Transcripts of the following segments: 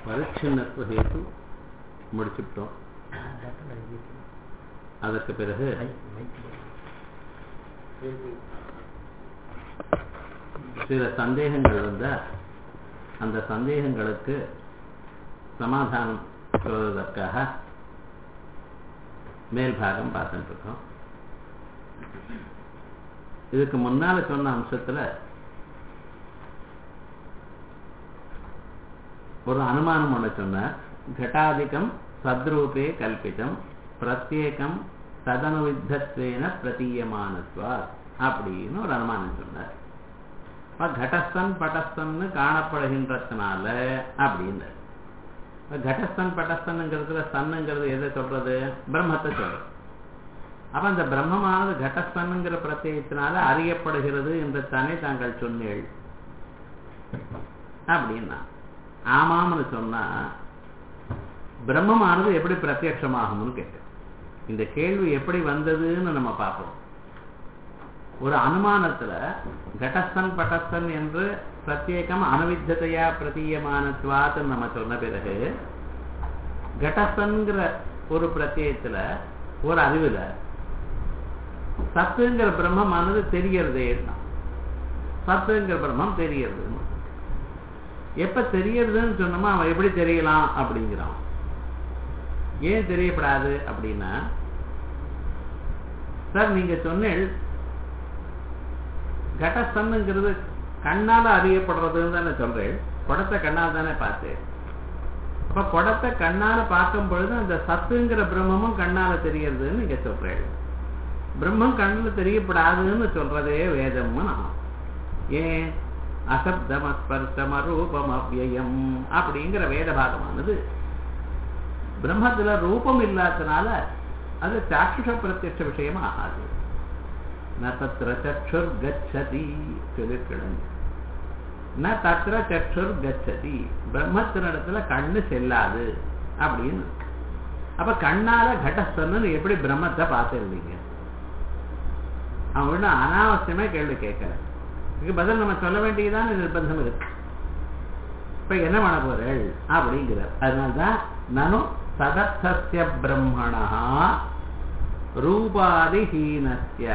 பரிச்சின்னத்துவ ஹேத்து முடிச்சுட்டோம் அதற்கு பிறகு சில சந்தேகங்கள் வந்த அந்த சந்தேகங்களுக்கு சமாதானம் சொல்வதற்காக மேல்பாகம் பார்த்துட்டு இருக்கோம் இதுக்கு முன்னால சொன்ன அம்சத்துல ஒரு அனுமானம் ஒன்று சொன்னார் घटादिकं சத்ரூபே கல்பிதம் பிரத்யேகம் ததனுவித்தத்வேன பிரதீயமானத்வா அப்படின்னு ஒரு அனுமானம் சொன்னார் கடஸ்தன் பட்டஸ்தன்னு காணப்படுகின்றதுனால அப்படின்னு கடஸ்தன் பட்டஸ்தன்ங்கிறதுல ஸ்தன்னுங்கிறது எதை சொல்றது பிரம்மத்தை சொல்றது அப்ப அந்த பிரம்மமானது கடஸ்தன்னுங்கிற பிரத்யத்தினால அறியப்படுகிறது என்று தானே தாங்கள் சொன்னீள் அப்படின்னா ஆமாம்னு சொன்னா பிரம்மமானது எப்படி பிரத்யட்சமாகும்னு கேட்டேன் இந்த கேள்வி எப்படி வந்ததுன்னு நம்ம பார்ப்போம் ஒரு அனுமானத்துல கடஸ்தன் பட்டஸ்தன் என்று பிரத்யேகம் அனுவித்ததையா பிரதீயமானத்வாத்து நம்ம சொன்ன பிறகு கடஸ்தன்கிற ஒரு பிரத்யத்துல ஒரு அறிவுல சத்துங்கிற பிரம்மமானது தெரியறதே சத்துங்கிற பிரம்மம் தெரியறது எப்ப தெரியறதுன்னு சொன்னோமா அவன் எப்படி தெரியலாம் அப்படிங்கிறான் ஏன் தெரியப்படாது அப்படின்னா சார் நீங்க சொன்னீள் கடஸ்தன்னுங்கிறது கண்ணால அறியப்படுறதுன்னு தானே சொல்றேன் குடத்தை கண்ணால் தானே பார்த்தேன் அப்ப குடத்தை கண்ணால பார்க்கும் பொழுது அந்த சத்துங்கிற பிரம்மமும் கண்ணால தெரியறதுன்னு நீங்க சொல்றேன் பிரம்மம் கண்ணில் தெரியப்படாதுன்னு சொல்றதே வேதம்னு நான் ஏன் அசப்தமஸ்பர்சமரூபம் அவ்யயம் அப்படிங்கிற வேத பாகமானது பிரம்மத்துல ரூபம் இல்லாதனால அது சாட்சுஷ பிரத்யட்ச விஷயம் ஆகாது ந தத்திர சற்றுர் கச்சதி சொல்லிருக்கணும் ந தத்திர சற்றுர் கச்சதி பிரம்மத்தினிடத்துல கண்ணு செல்லாது அப்படின்னு அப்ப கண்ணால கடஸ்தன்னு எப்படி பிரம்மத்தை பார்த்துருந்தீங்க அவன் ஒன்றும் அனாவசியமா கேள்வி கேட்கல இதுக்கு பதில் நம்ம சொல்ல வேண்டியதான நிர்பந்தம் இருக்கு இப்ப என்ன பண்ண போறேள் அப்படிங்கிறார் அதனால்தான் நானும் சதர்த்தசிய பிரம்மணா ரூபாதிஹீனஸ்ய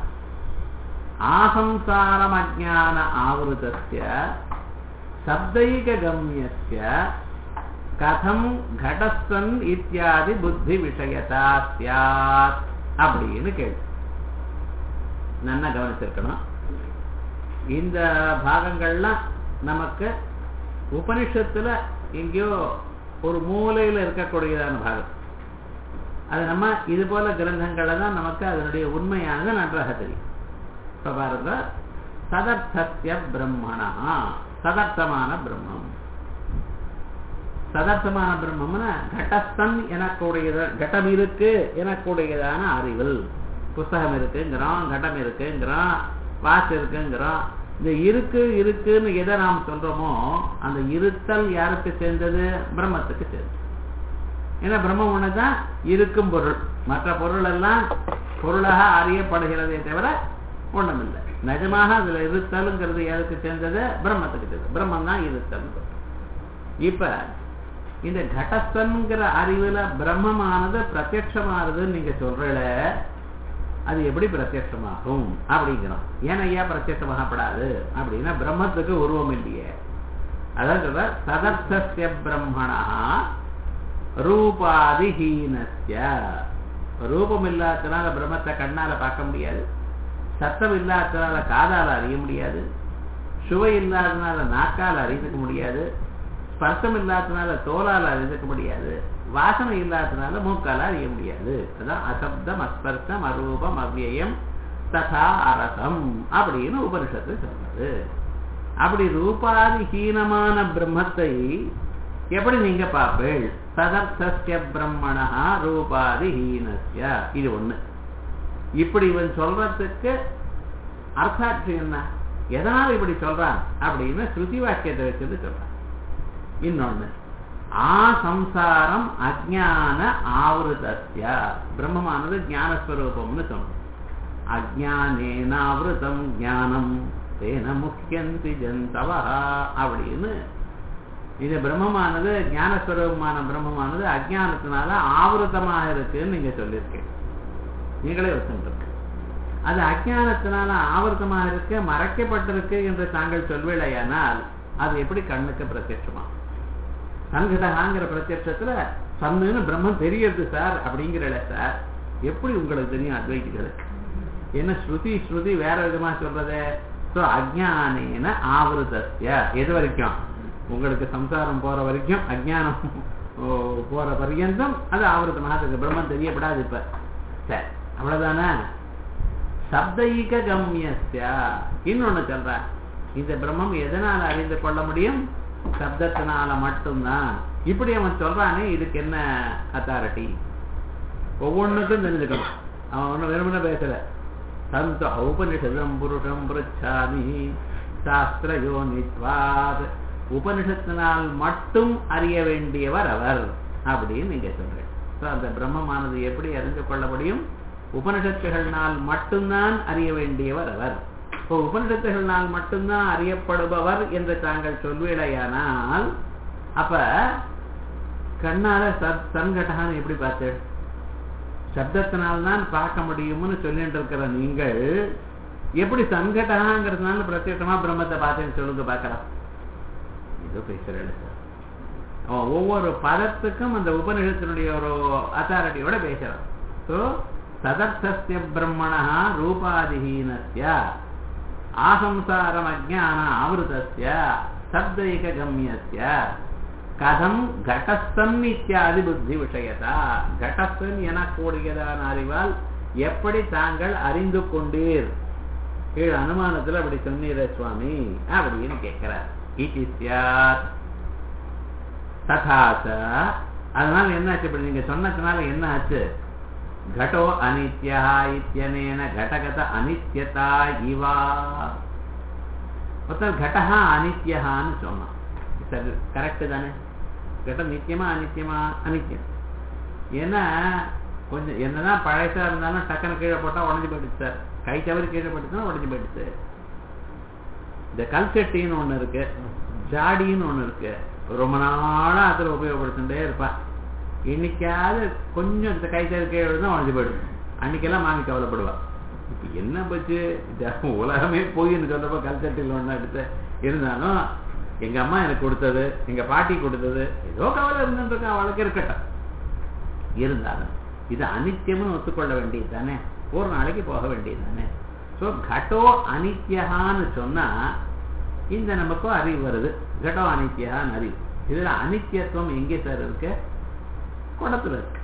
ஆசம்சாரம் அஜான ஆவருதஸ்ய சப்தைககம்யஸ்ய கதம் கடஸ்தன் இத்தியாதி புத்தி விஷயதா சியாத் அப்படின்னு கேள்வி நல்லா கவனிச்சிருக்கணும் இந்த பாகங்கள்லாம் நமக்கு உபனிஷத்துல எங்கேயோ ஒரு மூலையில இருக்கக்கூடியதான பாகம் அது நம்ம இது போல கிரந்தங்களை தான் நமக்கு அதனுடைய உண்மையானது நன்றாக தெரியும் இப்ப பாருங்க சதர்த்தசிய பிரம்மணா சதர்த்தமான பிரம்மம் சதர்த்தமான பிரம்மம்னா கடஸ்தன் எனக்கூடியது கட்டம் இருக்கு எனக்கூடியதான அறிவில் புஸ்தகம் இருக்குங்கிறோம் கட்டம் இருக்குங்கிறோம் வாட்ச் இருக்குங்கிறோம் இந்த இருக்கு இருக்குன்னு எதை நாம் சொல்றோமோ அந்த இருத்தல் யாருக்கு சேர்ந்தது பிரம்மத்துக்கு சேர்ந்தது ஏன்னா பிரம்மம் ஒண்ணுதான் இருக்கும் பொருள் மற்ற பொருள் எல்லாம் பொருளாக அறியப்படுகிறதே தவிர ஒண்ணுமில்லை நிஜமாக அதுல இருத்தல்ங்கிறது யாருக்கு சேர்ந்தது பிரம்மத்துக்கு சேர்ந்தது பிரம்மம் தான் இருத்தல் இப்ப இந்த கடஸ்தன்கிற அறிவுல பிரம்மமானது பிரத்யமானதுன்னு நீங்க சொல்றல அது எப்படி பிரத்யமாகும் அப்படிங்கிறோம் ஏன் ஐயா பிரத்யமாகப்படாது அப்படின்னா பிரம்மத்துக்கு உருவம் இல்லையே அதான் சொல்ற சதர்த்தசிய பிரம்மணா ரூபாதிஹீனஸ்ய ரூபம் இல்லாதனால பிரம்மத்தை கண்ணால பார்க்க முடியாது சத்தம் இல்லாதனால காதால அறிய முடியாது சுவை இல்லாதனால நாக்கால அறிந்துக்க முடியாது ஸ்பர்சம் இல்லாதனால தோலால அறிந்துக்க முடியாது வாசனை இல்லாதனால மூக்கால அறிய முடியாது அதான் அசப்தம் அஸ்பர்சம் அரூபம் அவ்வியம் ததா அரசம் அப்படின்னு உபனிஷத்து சொன்னது அப்படி ரூபாதிஹீனமான பிரம்மத்தை எப்படி நீங்க பார்ப்பேள் சதர்த்தசிய பிரம்மணா ரூபாதிஹீனஸ்ய இது ஒண்ணு இப்படி இவன் சொல்றதுக்கு அர்த்தாட்சி என்ன எதனால இப்படி சொல்றான் அப்படின்னு ஸ்ருதி வாக்கியத்தை வச்சது சொல்றான் இன்னொன்னு ஆசம்சாரம் அஜான ஆவருதஸ்ய பிரம்மமானது ஞானஸ்வரூபம்னு சொன்னோம் அஜானேனாவிருதம் ஞானம் தேன முக்கியந்தி ஜந்தவா அப்படின்னு இது பிரம்மமானது ஞானஸ்வரூபமான பிரம்மமானது அஜானத்தினால ஆவருத்தமாக இருக்குன்னு நீங்க சொல்லியிருக்கீங்க நீங்களே வச்சுருக்கு அது அஜானத்தினால ஆவருத்தமாக இருக்கு மறைக்கப்பட்டிருக்கு என்று தாங்கள் சொல்வேளையானால் அது எப்படி கண்ணுக்கு பிரத்யட்சமா சங்கடகாங்கிற பிரத்யட்சத்துல சன்னுன்னு பிரம்மம் தெரியுது சார் அப்படிங்கிறல சார் எப்படி உங்களுக்கு தெரியும் அத்வைதிகளுக்கு என்ன ஸ்ருதி ஸ்ருதி வேற விதமா சொல்றது ஸோ அஜானேன ஆவருதஸ்ய எது வரைக்கும் உங்களுக்கு சம்சாரம் போற வரைக்கும் அஜானம் போற பர்யந்தம் அது ஆவருத்தமாக இருக்கு பிரம்மம் தெரியப்படாது இப்ப சரி அவ்வளவுதானே சப்தைக கம்யஸ்ய இன்னொன்னு சொல்ற இந்த பிரம்மம் எதனால அறிந்து கொள்ள முடியும் சப்தத்தினால மட்டும்தான் இப்படி அவன் சொல்றானே இதுக்கு என்ன அத்தாரிட்டி ஒவ்வொன்றுக்கும் தெரிஞ்சுக்கணும் அவன் ஒன்றும் வெறுமனே பேசல தந்த உபனிஷதம் புருஷம் புரட்சாமி சாஸ்திரயோ நித்வாத் உபனிஷத்தினால் மட்டும் அறிய வேண்டியவர் அவர் அப்படின்னு நீங்க சொல்றேன் ஸோ அந்த பிரம்மமானது எப்படி அறிந்து கொள்ள முடியும் உபனிஷத்துகள்னால் மட்டும்தான் அறிய வேண்டியவர் அவர் இப்போ உபனிஷத்துகள்னால் மட்டும்தான் அறியப்படுபவர் என்று தாங்கள் சொல்வீடையானால் அப்ப கண்ணால சத் சன்கட்டான்னு எப்படி பார்த்து சப்தத்தினால்தான் பார்க்க முடியும்னு சொல்லிட்டு இருக்கிற நீங்கள் எப்படி சங்கடங்கிறதுனால பிரத்யேகமா பிரம்மத்தை பார்த்தேன்னு சொல்லுங்க பார்க்கலாம் ஏதோ பேசுறேன் சார் அவன் ஒவ்வொரு பதத்துக்கும் அந்த உபநிஷத்தினுடைய ஒரு அத்தாரிட்டியோட பேசுறான் ஸோ சதர்த்தஸ்ய பிரம்மணா ரூபாதிஹீனஸ்ய ஆசம்சாரம் அஜான ஆவருதஸ்ய சப்தைக கம்யஸ்ய கதம் கடஸ்தன் இத்தியாதி புத்தி விஷயதா கடஸ்தன் எனக்கூடியதான அறிவால் எப்படி தாங்கள் அறிந்து கொண்டீர் கீழ் அனுமானத்துல அப்படி சொன்னீர சுவாமி அப்படின்னு கேட்கிறார் இட் இஸ் ததாச அதனால என்னாச்சு இப்படி நீங்க சொன்னதுனால என்ன ஆச்சு घटो अनित्यः इत्यनेन घटगत अनित्यता இவா ஒருத்தர் கடஹா அனித்யஹான்னு சொன்னான் சரி கரெக்டு தானே கட்டம் நித்தியமா அனித்தியமா அனித்தியம் ஏன்னா கொஞ்சம் என்னதான் பழசா இருந்தாலும் டக்குன்னு கீழே போட்டா உடஞ்சு போயிடுச்சு சார் கை தவறி கீழே போட்டுச்சுன்னா உடஞ்சு போயிடுச்சு இந்த கல்செட்டின்னு ஒண்ணு இருக்கு ஜாடின்னு ஒண்ணு இருக்கு ரொம்ப நாளா அதுல உபயோகப்படுத்திட்டே இருப்பா இன்னைக்காவது கொஞ்சம் இந்த கை தவறி கீழே விழுந்தா உடஞ்சு போயிடும் அன்னைக்கெல்லாம் வாங்கி கவலைப்படுவா இப்ப என்ன பச்சு உலகமே போயின்னு சொல்றப்ப கல்செட்டில் ஒண்ணு எடுத்து இருந்தாலும் எங்க அம்மா எனக்கு கொடுத்தது எங்க பாட்டி கொடுத்தது ஏதோ கவலை இருந்துட்டு அவளுக்கு இருக்கட்டும் இருந்தாலும் இது அனித்தியம்னு ஒத்துக்கொள்ள வேண்டியது தானே ஒரு நாளைக்கு போக வேண்டியது தானே ஸோ கடோ அனித்யகான்னு சொன்னா இந்த நமக்கும் அறிவு வருது கடோ அனித்யகான்னு அறிவு இதுல அனித்தியத்துவம் எங்கே சார் இருக்கு குடத்துல இருக்கு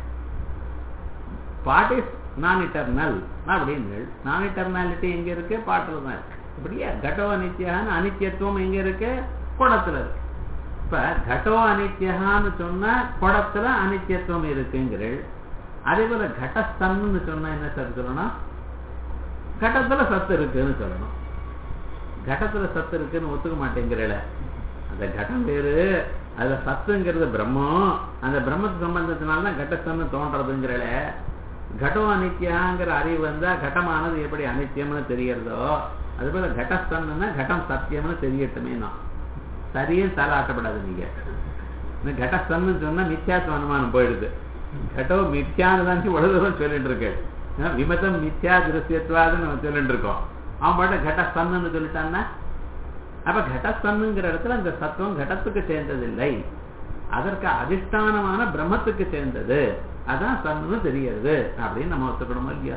பாட் இஸ் நான் இட்டர்னல் அப்படின்னு நான் இட்டர்னாலிட்டி எங்க இருக்கு பாட்டில் தான் இருக்கு இப்படியா கடோ அனித்யகான்னு அனித்தியத்துவம் எங்க இருக்கு குடத்துல இருக்கு இப்ப கடோ அனித்யகான்னு சொன்னா குடத்துல அனித்தியத்துவம் இருக்குங்கிறள் அதே போல கடஸ்தன்னு சொன்னா என்ன சார் சொல்லணும் கடத்துல சத்து இருக்குன்னு சொல்லணும் கடத்துல சத்து இருக்குன்னு ஒத்துக்க மாட்டேங்கிறல அந்த கடம் வேறு அதுல சத்துங்கிறது பிரம்மம் அந்த பிரம்மத்து சம்பந்தத்தினால்தான் கடஸ்தன்னு தோன்றதுங்கிறல கடம் அனித்தியாங்கிற அறிவு வந்தா கடமானது எப்படி அனித்தியம்னு தெரியறதோ அது போல கடஸ்தன்னா கடம் சத்தியம்னு தெரியட்டுமே நான் சரியே தலாட்டப்படாது நீங்க இந்த கடஸ்தன்னு சொன்னா மித்யாத்வ அனுமானம் போயிடுது கடோ மித்யான்னு தான் இவ்வளவு தூரம் சொல்லிட்டு இருக்கு விமதம் மித்யா திருஷ்யத்வாதுன்னு நம்ம சொல்லிட்டு இருக்கோம் அவன் பாட்ட கடஸ்தன்னு சொல்லிட்டான்னா அப்ப கடஸ்தன்னுங்கிற இடத்துல அந்த சத்துவம் கடத்துக்கு சேர்ந்ததில்லை அதற்கு அதிஷ்டானமான பிரம்மத்துக்கு சேர்ந்தது அதான் சன்னு தெரியறது அப்படின்னு நம்ம ஒத்துக்கணுமா இல்லையா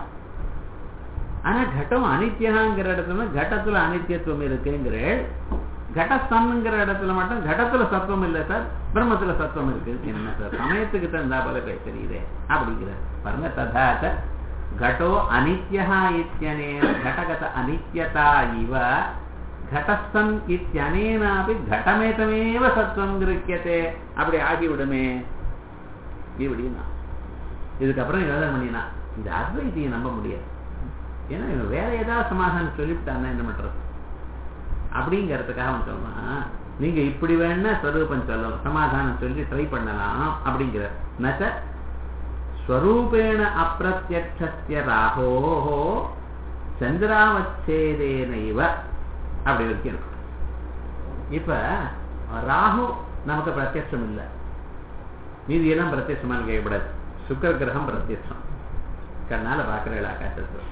ஆனா கட்டம் அனித்தியகாங்கிற இடத்துல கடத்துல அனித்தியத்துவம் இருக்குங்கிற கடஸ்தன்னுங்கிற இடத்துல மட்டும் கடத்துல சத்துவம் இல்லை சார் பிரம்மத்துல சத்துவம் இருக்கு என்ன சார் சமயத்துக்கு தந்தா போல தெரியுதே அப்படிங்கிற பாருங்க ததாச்ச घटो अनित्यः इत्यनेन घटगत अनित्यता इव घटस्थन् इत्यनेनापि घटमेतमेव சத்துவம் கிருக்கியதே அப்படி ஆகிவிடுமே இப்படின்னா இதுக்கப்புறம் யோசனை பண்ணினா இந்த அத்வைத்தியை நம்ப முடியாது ஏன்னா இவன் வேற ஏதாவது சமாதானம் சொல்லிவிட்டான்னா என்ன பண்றது அப்படிங்கிறதுக்காக அவன் சொல்றான் நீங்க இப்படி வேணா ஸ்வரூபம் சொல்லலாம் சமாதானம் சொல்லி ட்ரை பண்ணலாம் அப்படிங்கிற நச்ச ஸ்வரூபேண அப்பிரத்யக்ஷஸ்ய ராகோஹோ சந்திராவச்சேதேன இவ அப்படி வைக்கணும் இப்ப ராகு நமக்கு பிரத்யட்சம் இல்லை மீதி எல்லாம் பிரத்யட்சமானு கேட்கக்கூடாது சுக்கர கிரகம் பிரத்யட்சம் கண்ணால பார்க்குற ஆகாசத்தில்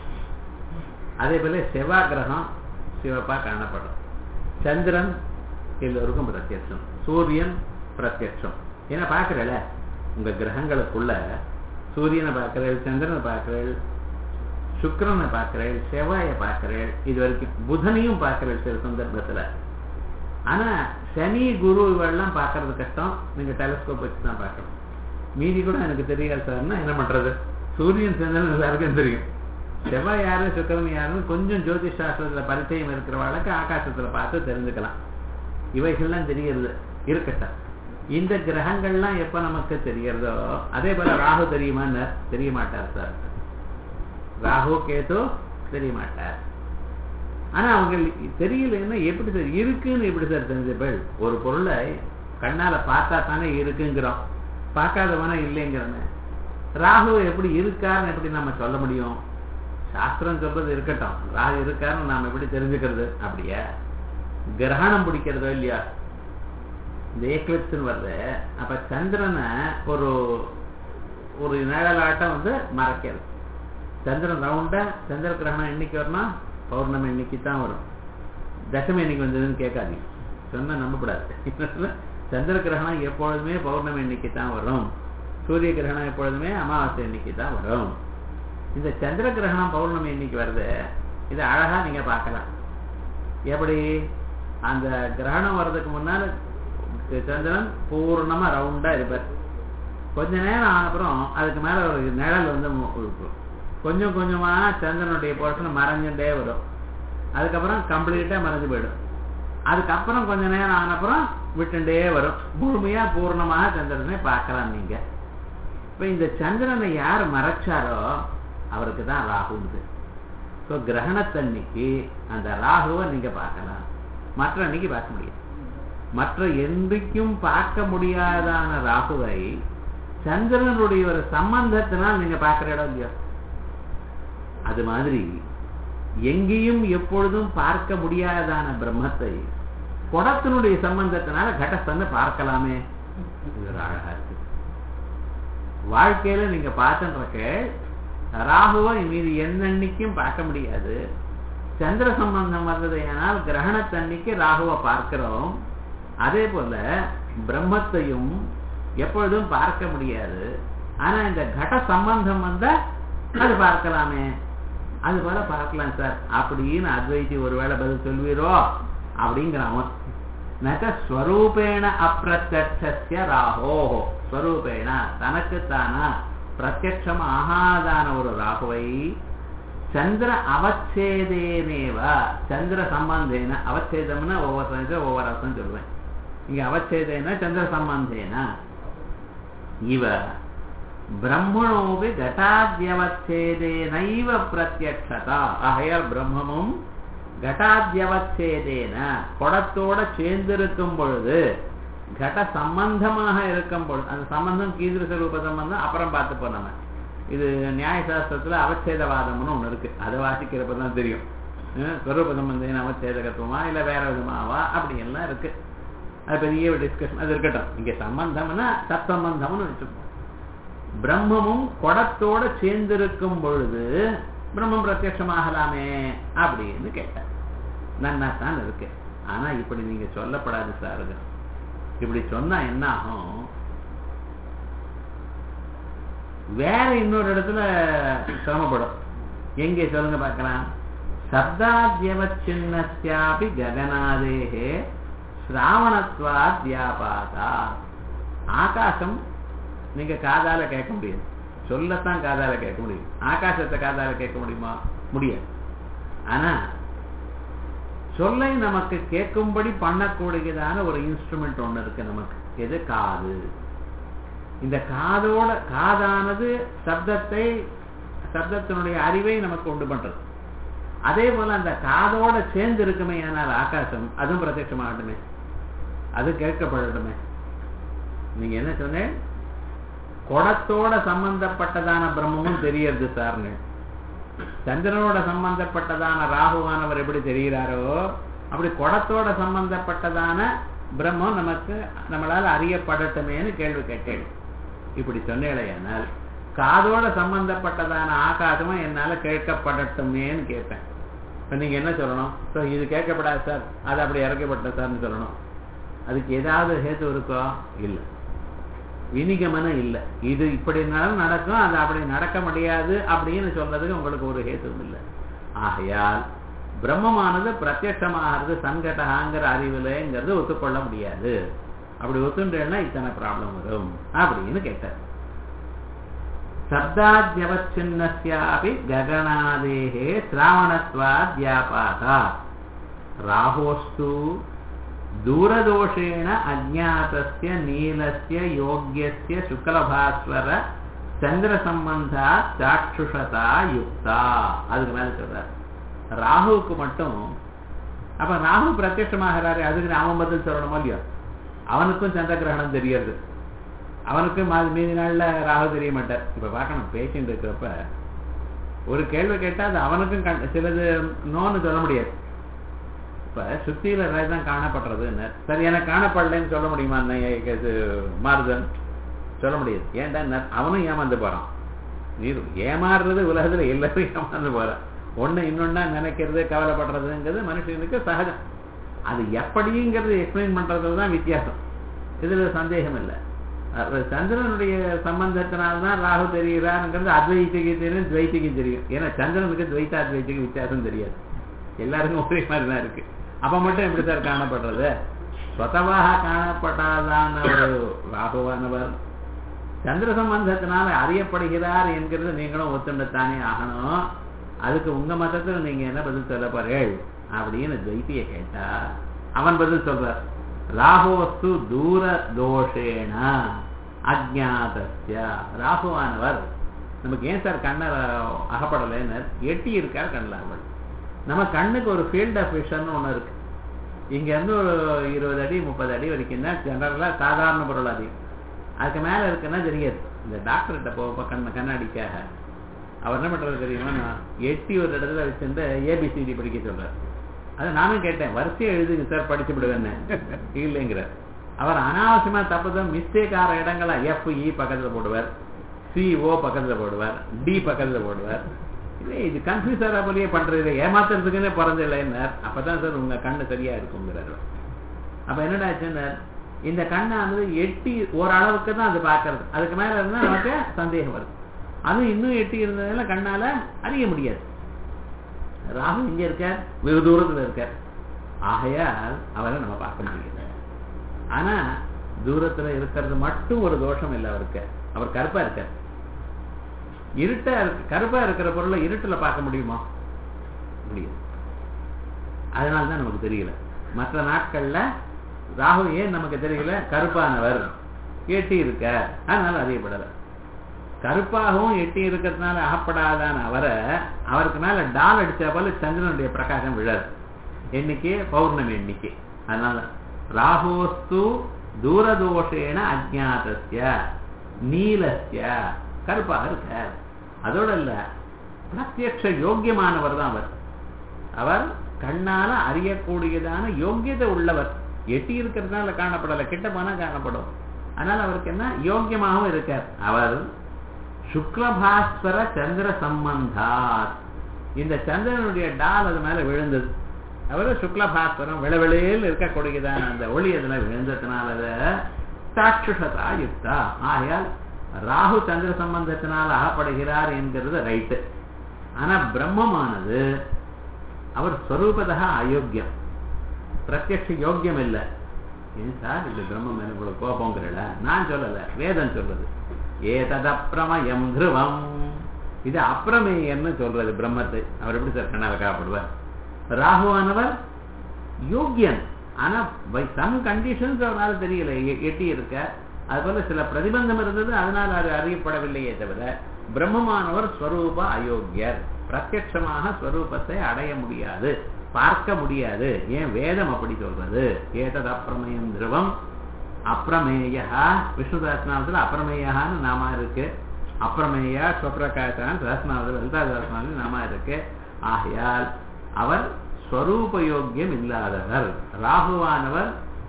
அதே போல செவ்வாய் கிரகம் சிவப்பா காணப்படும் சந்திரன் எல்லோருக்கும் பிரத்யட்சம் சூரியன் பிரத்யட்சம் ஏன்னா பார்க்கறல உங்க கிரகங்களுக்குள்ள சூரியனை பார்க்கிறேள் சந்திரனை பார்க்கிறேள் சுக்கிரனை பார்க்கிறேள் செவ்வாயை பார்க்கிறேள் இது வரைக்கும் புதனையும் பார்க்கிறேள் சில சந்தர்ப்பத்துல ஆனா சனி குரு இவெல்லாம் பார்க்கறது கஷ்டம் நீங்க டெலஸ்கோப் வச்சு தான் பார்க்கணும் மீதி கூட எனக்கு தெரியாது சார்னா என்ன பண்றது சூரியன் சந்திரன் எல்லாருக்கும் தெரியும் செவ்வாய் யாரு சுக்கரன் யாருன்னு கொஞ்சம் ஜோதிஷ் சாஸ்திரத்துல பரிச்சயம் இருக்கிறவளுக்கு ஆகாசத்துல பார்த்து தெரிஞ்சுக்கலாம் இவைகள்லாம் தெரியறது இருக்கட்டும் இந்த கிரகங்கள்லாம் எப்ப நமக்கு தெரியறதோ அதே போல ராகு தெரியுமான்னு தெரிய மாட்டார் சார் ராகு கேது தெரிய மாட்டார் ஆனா அவங்க தெரியலன்னா எப்படி சார் இருக்குன்னு எப்படி சார் தெரிஞ்சப்பள் ஒரு பொருளை கண்ணால பார்த்தா தானே இருக்குங்கிறோம் பார்க்காதவனா இல்லைங்கிறன ராகு எப்படி இருக்காருன்னு எப்படி நம்ம சொல்ல முடியும் சாஸ்திரம் சொல்றது இருக்கட்டும் ராகு இருக்காருன்னு நாம எப்படி தெரிஞ்சுக்கிறது அப்படியா கிரகணம் பிடிக்கிறதோ இல்லையா இந்த ஏக்லிப்ஸ்னு வருது அப்ப சந்திரனை ஒரு ஒரு நிழலாட்டம் வந்து மறைக்கிறது சந்திரன் ரவுண்டா சந்திர கிரகணம் என்னைக்கு வரணும் பௌர்ணமி இன்னைக்கு தான் வரும் தசமி என்னைக்கு வந்ததுன்னு கேட்காதீங்க சொன்னா நம்பக்கூடாது சந்திர கிரகணம் எப்பொழுதுமே பௌர்ணமி இன்னைக்கு தான் வரும் சூரிய கிரகணம் எப்பொழுதுமே அமாவாசை இன்னைக்கு தான் வரும் இந்த சந்திர கிரகணம் பௌர்ணமி இன்னைக்கு வருது இது அழகா நீங்க பார்க்கலாம் எப்படி அந்த கிரகணம் வர்றதுக்கு முன்னால் சந்திரன் பூர்ணமா ரவுண்டா இருப்பார் கொஞ்ச நேரம் அப்புறம் அதுக்கு மேல ஒரு நிழல் வந்து இருக்கும் கொஞ்சம் கொஞ்சமா சந்திரனுடைய போர்ஷன் மறைஞ்சுட்டே வரும் அதுக்கப்புறம் கம்ப்ளீட்டா மறைஞ்சு போயிடும் அதுக்கப்புறம் கொஞ்ச நேரம் ஆனப்புறம் விட்டுண்டே வரும் முழுமையா பூர்ணமாக சந்திரனை பார்க்கலாம் நீங்க இப்ப இந்த சந்திரனை யார் மறைச்சாரோ அவருக்கு தான் ராகுந்து ஸோ கிரகணத்தன்னைக்கு அந்த ராகுவை நீங்க பார்க்கலாம் மற்ற அன்னைக்கு பார்க்க முடியாது மற்ற என்றைக்கும் பார்க்க முடியாதான ராகுவை சந்திரனுடைய ஒரு சம்பந்தத்தினால் நீங்க பார்க்கிற இடம் இல்லையோ அது மாதிரி எங்கேயும் எப்பொழுதும் பார்க்க முடியாதான பிரம்மத்தை குடத்தினுடைய சம்பந்தத்தினால கடஸ்தன்னு பார்க்கலாமே இது ஒரு அழகா இருக்கு வாழ்க்கையில நீங்க பார்த்துருக்க ராகுவை மீது என்னன்னைக்கும் பார்க்க முடியாது சந்திர சம்பந்தம் வந்தது ஏனால் கிரகணத்தன்னைக்கு ராகுவை பார்க்கிறோம் அதே போல பிரம்மத்தையும் எப்பொழுதும் பார்க்க முடியாது ஆனா இந்த கட சம்பந்தம் வந்தா அது பார்க்கலாமே அது போல பார்க்கலாம் சார் அப்படின்னு அத்வைத்தி ஒருவேளை பதில் சொல்வீரோ அப்படிங்கிறான் நக ஸ்வரூபேண அப்பிரத்ய ராகோ ஸ்வரூபேண தனக்குத்தானா பிரத்யட்சம் ஆகாதான ஒரு ராகுவை சந்திர அவச்சேதேனேவ சந்திர சம்பந்தேன அவச்சேதம்னா ஒவ்வொரு சமயத்தில் ஒவ்வொரு அர்த்தம் சொல்லுவேன் இங்க அவச்சேதேன சந்திர சம்பந்தேன இவ பிரம்மணோபி கட்டாத்தியவச்சேதேனைவ பிரத்யக்ஷதா ஆகையால் பிரம்மமும் கட்டாத்தியவச்சேதேன குடத்தோட சேர்ந்திருக்கும் பொழுது கட சம்பந்தமாக இருக்கும் பொழுது அந்த சம்பந்தம் கீதிருஷ ரூப சம்பந்தம் அப்புறம் பார்த்துப்போம் நம்ம இது நியாயசாஸ்திரத்துல அவச்சேதவாதம்னு ஒண்ணு இருக்கு அதை வாசிக்கிறப்ப தான் தெரியும் ஸ்வரூப சம்பந்தம் அவச்சேதகத்துவமா இல்ல வேற விதமாவா அப்படி எல்லாம் இருக்கு அது பெரிய டிஸ்கஷன் அது இருக்கட்டும் இங்க சம்பந்தம்னா சத்சம்பந்தம்னு வச்சுப்போம் பிரம்மமும் குடத்தோட சேர்ந்திருக்கும் பொழுது பிரம்மம் பிரத்யட்சமாகலாமே அப்படின்னு கேட்டேன் நன்னா தான் இருக்கு ஆனா இப்படி நீங்க சொல்லப்படாது சாருங்க இப்படி சொன்னா என்ன ஆகும் வேற இன்னொரு இடத்துல சிரமப்படும் எங்கே சொல்லுங்க பார்க்கலாம் சப்தாத்யவச்சின்னஸ்யாபி ககனாதேகே சிராவணத்வாத் வியாபாதா ஆகாசம் நீங்க காதால கேட்க முடியாது சொல்லத்தான் காதால கேட்க முடியும் ஆகாசத்தை காதால கேட்க முடியுமா முடியாது ஆனா சொல்லை நமக்கு கேட்கும்படி பண்ணக்கூடியதான ஒரு இன்ஸ்ட்ருமெண்ட் ஒண்ணு இருக்கு நமக்கு எது காது இந்த காதோட காதானது சப்தத்தை சப்தத்தினுடைய அறிவை நமக்கு உண்டு பண்றது அதே போல அந்த காதோட சேர்ந்து இருக்குமே ஆனால் ஆகாசம் அதுவும் பிரத்யட்சமாகட்டுமே அது கேட்கப்படட்டுமே நீங்க என்ன சொன்னேன் குடத்தோட சம்பந்தப்பட்டதான பிரம்மமும் தெரியறது சார்னு சந்திரனோட சம்பந்தப்பட்டதான ராகுவானவர் எப்படி தெரிகிறாரோ அப்படி குடத்தோட சம்பந்தப்பட்டதான பிரம்மம் நமக்கு நம்மளால அறியப்படட்டுமேன்னு கேள்வி கேட்டேன் இப்படி சொன்னேலையானால் காதோட சம்பந்தப்பட்டதான ஆகாசமும் என்னால கேட்கப்படட்டுமேன்னு கேட்பேன் இப்ப நீங்க என்ன சொல்லணும் ஸோ இது கேட்கப்படாது சார் அது அப்படி இறக்கப்பட்ட சார்னு சொல்லணும் அதுக்கு ஏதாவது ஹேத்து இருக்கோ இல்லை வினிகமனம் இல்லை இது இப்படினாலும் நடக்கும் அது அப்படி நடக்க முடியாது அப்படின்னு சொல்றதுக்கு உங்களுக்கு ஒரு ஹேத்துவும் இல்லை ஆகையால் பிரம்மமானது பிரத்யட்சமாகிறது சங்கடகாங்கிற அறிவில்ங்கிறது ஒத்துக்கொள்ள முடியாது அப்படி ஒத்துண்டேன்னா இத்தனை ப்ராப்ளம் வரும் அப்படின்னு கேட்டார் சப்தாத்யவச்சின்னஸ்யாபி ககனாதேகே சிராவணத்வாத்யாபாதா ராகோஸ்து தூரதோஷேண அஜாத்தஸ்ய நீலஸ்ய யோக்கியஸ்ய சுக்லபாஸ்வர சந்திர சம்பந்தா சாட்சுஷதா யுக்தா அதுக்கு மேல சொல்றார் ராகுவுக்கு மட்டும் அப்ப ராகு பிரத்யட்சமாகிறாரு அதுக்கு அவன் பதில் சொல்லணுமோ இல்லையோ அவனுக்கும் சந்திர கிரகணம் தெரியறது அவனுக்கு மீதி நாள்ல ராகு தெரிய மாட்டார் இப்ப பார்க்கணும் பேஷண்ட் இருக்கிறப்ப ஒரு கேள்வி கேட்டா அது அவனுக்கும் கண் சிலது நோன்னு சொல்ல முடியாது இப்ப சுத்தியில தான் காணப்படுறதுன்னு சரி எனக்கு காணப்படலன்னு சொல்ல முடியுமா இது மாறுதல் சொல்ல முடியாது ஏன்டா அவனும் ஏமாந்து போறான் நீ ஏமாறுறது உலகத்துல எல்லாரும் ஏமாந்து போறான் ஒண்ணு இன்னொன்னா நினைக்கிறது கவலைப்படுறதுங்கிறது மனுஷனுக்கு சகஜம் அது எப்படிங்கிறது எக்ஸ்பிளைன் பண்றதுல தான் வித்தியாசம் இதுல சந்தேகம் இல்லை சந்திரனுடைய சம்பந்தத்தினால்தான் ராகு தெரிகிறாருங்கிறது அத்வைத்திக்கு தெரியும் துவைத்திக்கு தெரியும் ஏன்னா சந்திரனுக்கு துவைத்த அத்வைத்திக்கு வித்தியாசம் தெரியாது எல்லாருக்கும் ஒரே மாதிரி தான் இருக்கு அப்ப மட்டும் எப்படி சார் காணப்படுறது சொத்தவாக காணப்பட்டாதான ஒரு ராகுவானவர் சந்திர சம்பந்தத்தினால அறியப்படுகிறார் என்கிறது நீங்களும் ஒத்துண்டத்தானே ஆகணும் அதுக்கு உங்க மதத்துல நீங்க என்ன பதில் சொல்ல போறீள் அப்படின்னு துவைத்திய கேட்டா அவன் பதில் சொல்றார் ராகுவஸ்து தூர தோஷேன அஜாதஸ்ய ராகுவானவர் நமக்கு ஏன் சார் கண்ண அகப்படலைன்னு எட்டி இருக்கார் கண்ணில் அவள் நம்ம கண்ணுக்கு ஒரு ஃபீல்ட் ஆஃப் விஷன் ஒன்று இருக்கு இங்க இருந்து ஒரு இருபது அடி முப்பது அடி வரைக்கும் தான் ஜெனரலா சாதாரண பொருள் அதிகம் அதுக்கு மேல இருக்குன்னா தெரியாது இந்த டாக்டர்கிட்ட போக கண்ண கண்ணாடிக்காக அவர் என்ன பண்றது தெரியுமா நான் எட்டி ஒரு இடத்துல வச்சிருந்து ஏபிசிடி படிக்க சொல்றாரு அது நானும் கேட்டேன் வரிசையை எழுதுங்க சார் படிச்சு விடுவேன்னு இல்லைங்கிறார் அவர் அனாவசியமா தப்புதான் மிஸ்டேக் ஆகிற இடங்களா எஃப் இ பக்கத்துல போடுவார் சிஓ பக்கத்துல போடுவார் டி பக்கத்துல போடுவார் இல்லை இது கன்ஃபியூஸ் ஆகிற போலயே பண்றது ஏமாத்துறதுக்குன்னே பிறந்தில்லைன்னார் அப்பதான் சார் உங்க கண்ணு சரியா இருக்குங்கிறார் அப்ப என்னடாச்சுன்னு இந்த கண்ணானது எட்டி ஓரளவுக்கு தான் அது பார்க்கறது அதுக்கு மேல இருந்தா நமக்கு சந்தேகம் வருது அதுவும் இன்னும் எட்டி இருந்ததுனால கண்ணால அறிய முடியாது ராகு இங்க இருக்கார் வெகு தூரத்துல இருக்கார் ஆகையால் அவரை நம்ம பார்க்க முடியல ஆனா தூரத்துல இருக்கிறது மட்டும் ஒரு தோஷம் இல்லை அவருக்கு அவர் கருப்பா இருக்கார் இருட்டா இருக்கு கருப்பா இருக்கிற பொருளை இருட்டுல பார்க்க முடியுமா முடியும் அதனால்தான் நமக்கு தெரியல மற்ற நாட்கள்ல ராகு ஏன் நமக்கு தெரியல கருப்பானவர் எட்டி இருக்க அதனால அறியப்படலை கருப்பாகவும் எட்டி இருக்கிறதுனால அகப்படாதான அவரை அவருக்கு மேல டால் அடிச்ச போல சந்திரனுடைய பிரகாசம் விழாது எண்ணிக்கை பௌர்ணமி எண்ணிக்கை அதனால ராகோஸ்து தூரதோஷேன அஜாதஸ்ய நீலஸ்ய கருப்பாக இருக்க அதோட இல்ல பிரத்யக்ஷ யோக்கியமானவர் தான் அவர் அவர் கண்ணால அறியக்கூடியதான யோக்கியதை உள்ளவர் எட்டி இருக்கிறதுனால காணப்படலை கிட்ட போனா காணப்படும் அதனால அவருக்கு என்ன யோக்கியமாகவும் இருக்கார் அவர் சுக்லபாஸ்வர சந்திர சம்பந்தாத் இந்த சந்திரனுடைய டால் அது மேல விழுந்தது அவர் சுக்லபாஸ்வரம் விளவெளியில் இருக்கக்கூடியதான அந்த ஒளி அதுல விழுந்ததுனால சாட்சுஷதா யுக்தா ஆகையால் ராகு சந்திர சம்பந்தத்தினால் அகப்படுகிறார் என்கிறது ரைட்டு ஆனா பிரம்மமானது அவர் ஸ்வரூபதா அயோக்கியம் பிரத்யக்ஷ யோக்கியம் இல்லை ஏன் சார் இது பிரம்மம் மேல உங்களுக்கு கோபங்கிறல நான் சொல்லல வேதம் சொல்றது ஏதத அப்பிரமயம் திருவம் இது அப்பிரமேயன்னு சொல்றது பிரம்மத்தை அவர் எப்படி சார் கண்ணால காப்படுவார் ராகுவானவர் யோக்கியன் ஆனா பை சம் கண்டிஷன்ஸ் அவரால் தெரியல எட்டி இருக்க அது போல சில பிரதிபந்தம் இருந்தது அதனால் அது அறியப்படவில்லையே தவிர பிரம்மமானவர் ஸ்வரூப அயோக்கியர் பிரத்யட்சமாக ஸ்வரூபத்தை அடைய முடியாது பார்க்க முடியாது ஏன் வேதம் அப்படி சொல்றது ஏதது அப்பிரமேயம் திருவம் அப்பிரமேயா விஷ்ணு சஹஸ்நாமத்தில் அப்பிரமேயான்னு நாமா இருக்கு அப்பிரமேயா ஸ்வப்பிரகாசான் சஹஸ்நாமத்தில் லலிதா சஹஸ்நாமத்தில் நாமா இருக்கு ஆகையால் அவர் ஸ்வரூப யோக்கியம் இல்லாதவர் ராகுவானவர்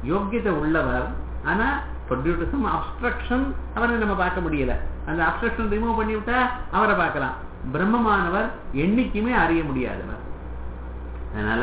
யோக்கியத்தை உள்ளவர் ஆனா due to some obstruction அவரை நம்ம பார்க்க முடியல அந்த அப்ஸ்ட்ரக்ஷன் ரிமூவ் பண்ணி விட்டா அவரை பார்க்கலாம் பிரம்மமானவர் என்னைக்குமே அறிய முடியாதவர் அதனால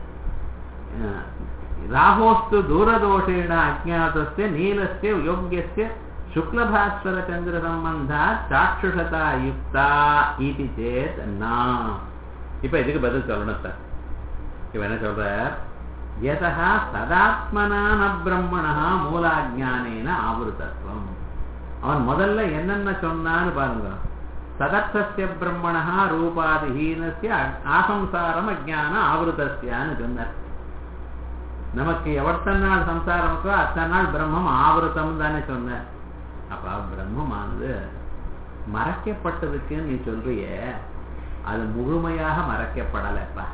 அஹ், ராகோஸ்து தூரதோஷேன அஜாதஸ்ய நீலஸ்ய யோக்கியஸ்ய சுக்லபாஸ்வர சந்திர சம்பந்தா சாட்சுஷதா யுக்தா இது சேத் நா இப்ப இதுக்கு பதில் சொல்லணும் சார் இவன் என்ன சொல்ற யதா சதாத்மனான பிரம்மணா மூலாஜானேன ஆவருத்தத்துவம் அவன் முதல்ல என்னென்ன சொன்னான்னு பாருங்க சதர்த்தசிய பிரம்மணா ரூபாதிஹீனஸ்ய ஆசம்சாரம் அஜான ஆவருத்தஸ்யான்னு சொன்னார் நமக்கு எவ்வளவு நாள் சம்சாரம் இருக்கோ அத்தனை நாள் பிரம்மம் ஆவருத்தம் தானே சொன்ன அப்ப பிரம்மமானது மறைக்கப்பட்டிருக்குன்னு நீ சொல்றிய அது முழுமையாக மறைக்கப்படலைப்பா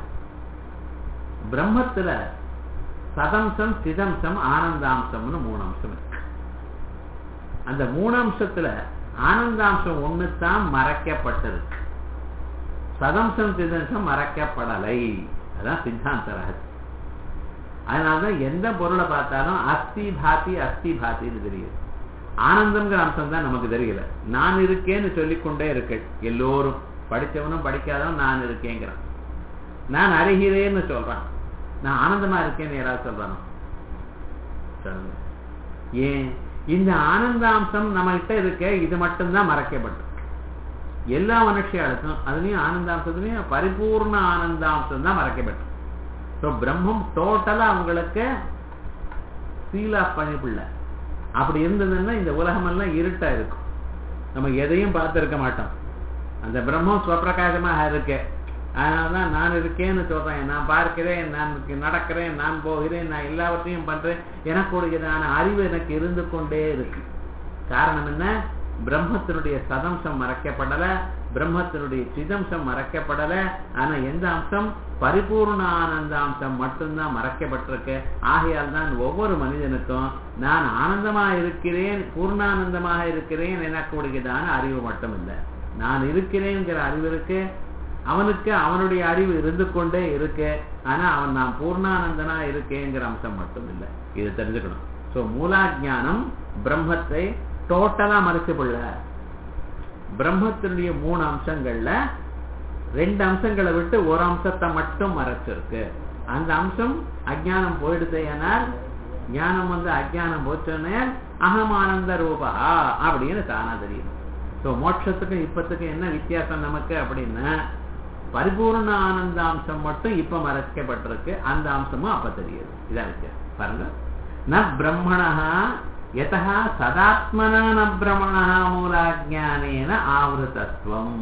பிரம்மத்துல சதம்சம் சிதம்சம் ஆனந்தாம்சம்னு மூணு அம்சம் இருக்கு அந்த மூணு அம்சத்துல ஆனந்தாம்சம் ஒண்ணுதான் மறைக்கப்பட்டிருக்கு சதம்சம் சிதம்சம் மறைக்கப்படலை அதான் சித்தாந்த ரகசியம் அதனாலதான் எந்த பொருளை பார்த்தாலும் அஸ்தி பாத்தி அஸ்தி பாத்தின்னு தெரியுது ஆனந்தம்ங்கிற அம்சம் தான் நமக்கு தெரியல நான் இருக்கேன்னு சொல்லிக்கொண்டே இருக்கு எல்லோரும் படிச்சவனும் படிக்காதவன் நான் இருக்கேங்கிறான் நான் அறிகிறேன்னு சொல்றான் நான் ஆனந்தமா இருக்கேன்னு யாராவது சொல்றானோ சொல்லுங்க ஏன் இந்த ஆனந்தாம்சம் நம்ம கிட்ட இருக்க இது மட்டும்தான் மறைக்கப்பட்டு எல்லா மனுஷியாளுக்கும் அதுலயும் ஆனந்தாம்சத்துலயும் பரிபூர்ண ஆனந்தாம்சம் தான் மறைக்கப்பட்டு ஸோ பிரம்மம் டோட்டலா அவங்களுக்கு சீல் ஆஃப் பண்ணிப்பில்ல அப்படி இருந்ததுன்னா இந்த உலகமெல்லாம் இருட்டா இருக்கும் நம்ம எதையும் பார்த்திருக்க மாட்டோம் அந்த பிரம்மம் ஸ்வப்பிரகாசமாக இருக்கு அதனாலதான் நான் இருக்கேன்னு சொல்றேன் நான் பார்க்கிறேன் நான் நடக்கிறேன் நான் போகிறேன் நான் எல்லாவற்றையும் பண்றேன் எனக்குடையதான அறிவு எனக்கு இருந்து கொண்டே இருக்கு காரணம் என்ன பிரம்மத்தினுடைய சதம்சம் மறைக்கப்படல பிரம்மத்தினுடைய சிதம்சம் மறைக்கப்படல ஆனா எந்த அம்சம் பரிபூர்ண ஆனந்த அம்சம் மட்டும்தான் மறைக்கப்பட்டிருக்கு ஆகையால் தான் ஒவ்வொரு மனிதனுக்கும் நான் ஆனந்தமா இருக்கிறேன் பூர்ணானந்தமாக இருக்கிறேன் எனக்குடையதான அறிவு மட்டும் இல்லை நான் இருக்கிறேங்கிற அறிவு இருக்கு அவனுக்கு அவனுடைய அறிவு இருந்து கொண்டே இருக்கு ஆனா அவன் நான் பூர்ணானந்தனா இருக்கேங்கிற அம்சம் மட்டும் இல்லை இது தெரிஞ்சுக்கணும் சோ மூலாஜானம் பிரம்மத்தை டோட்டலா மறைச்சு கொள்ள பிரம்மத்தினுடைய மூணு அம்சங்கள்ல ரெண்டு அம்சங்களை விட்டு ஒரு அம்சத்தை மட்டும் மறைச்சிருக்கு அந்த அம்சம் அஜானம் போயிடுதேனால் ஞானம் வந்து அஜானம் போச்சோன்னே அகமானந்த ரூபா அப்படின்னு தானா தெரியும் ஸோ மோட்சத்துக்கும் இப்பத்துக்கும் என்ன வித்தியாசம் நமக்கு அப்படின்னா பரிபூர்ண ஆனந்த அம்சம் மட்டும் இப்ப மறைக்கப்பட்டிருக்கு அந்த அம்சமும் அப்ப தெரியுது இதான் வித்தியாசம் பாருங்க ந பிரம்மணா யதா சதாத்மனா ந பிரம்மணா மூலாஜானேன ஆவருத்தத்துவம்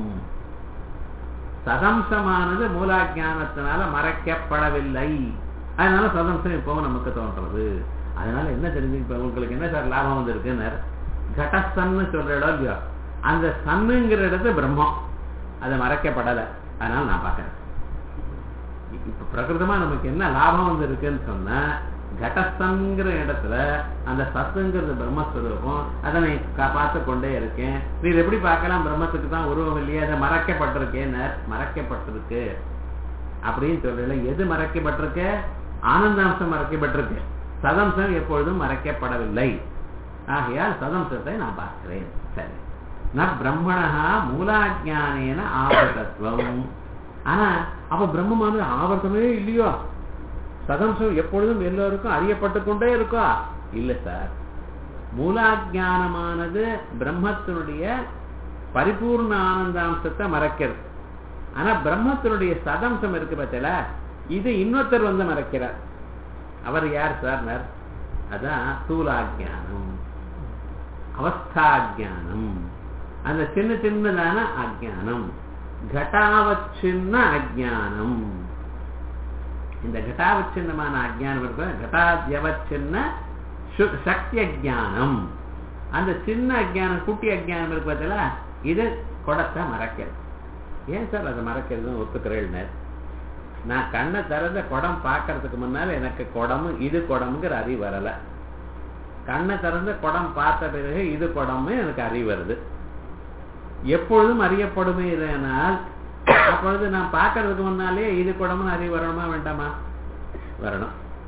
சதம்சமானது மூலாஜானத்தினால மறைக்கப்படவில்லை அதனால சதம்சம் இப்பவும் நமக்கு தோன்றது அதனால என்ன தெரிஞ்சு இப்ப உங்களுக்கு என்ன சார் லாபம் வந்திருக்குன்னு கடசன்னு சொல்ற இடம் இல்லையோ அந்த சன்னுங்கிற இடத்து பிரம்மம் அது மறைக்கப்படலை அதனால நான் பார்க்கறேன் இப்ப பிரகிருதமா நமக்கு என்ன லாபம் வந்து இருக்குன்னு சொன்னா கடஸ்தங்கிற இடத்துல அந்த சத்துங்கிறது பிரம்மஸ்வரூபம் அதை நான் கா- பார்த்து கொண்டே இருக்கேன் நீ இதை எப்படி பார்க்கலாம் பிரம்மத்துக்கு தான் உருவம் இல்லையா அதை மறைக்கப்பட்டிருக்கேன்னு மறைக்கப்பட்டிருக்கு அப்படின்னு சொல்லல எது மறைக்கப்பட்டிருக்கு ஆனந்தாம்சம் மறைக்கப்பட்டிருக்கு சதம்சம் எப்பொழுதும் மறைக்கப்படவில்லை ஆகையால் சதம்சத்தை நான் பார்க்கிறேன் சரி ந பிரம்மணா மூலாஜானேன ஆவர்த்தத்துவம் ஆனா அப்ப பிரம்மமானது ஆவர்த்தமே இல்லையோ சதம்சம் எப்பொழுதும் எல்லோருக்கும் அறியப்பட்டு கொண்டே இருக்கோ இல்ல சார் மூலாஜானமானது பிரம்மத்தினுடைய பரிபூர்ண ஆனந்தாம்சத்தை மறைக்கிறது ஆனா பிரம்மத்தினுடைய சதம்சம் இருக்கு பார்த்தல இது இன்னொருத்தர் வந்து மறைக்கிறார் அவர் யார் சார் அதான் ஸ்தூலாஜானம் அவஸ்தாஜானம் அந்த சின்ன சின்னதான அஜானம் கட்டாவச்சின்ன அஜானம் இந்த கட்டாவச்சின்னமான அஜானம் இருக்கு கட்டாத்யவச்சின்ன சு- சக்தி அஜானம் அந்த சின்ன அஜானம் குட்டி அஜானம் இருக்கு பார்த்தல இது குடத்தை மறைக்கிறது ஏன் சார் அதை மறைக்கிறதுன்னு ஒத்துக்கிறேன் நான் கண்ணை திறந்த குடம் பார்க்கறதுக்கு முன்னால எனக்கு குடமும் இது குடமுங்கிற அறிவு வரல கண்ணை திறந்த குடம் பார்த்த பிறகு இது குடம்னு எனக்கு அறிவு வருது எப்பொழுதும் அறியப்படுமே இதனால் அப்பொழுது நான் பார்க்கறதுக்கு முன்னாலே இது குடம்னு அறிவு வரணுமா வேண்டாமா வரணும்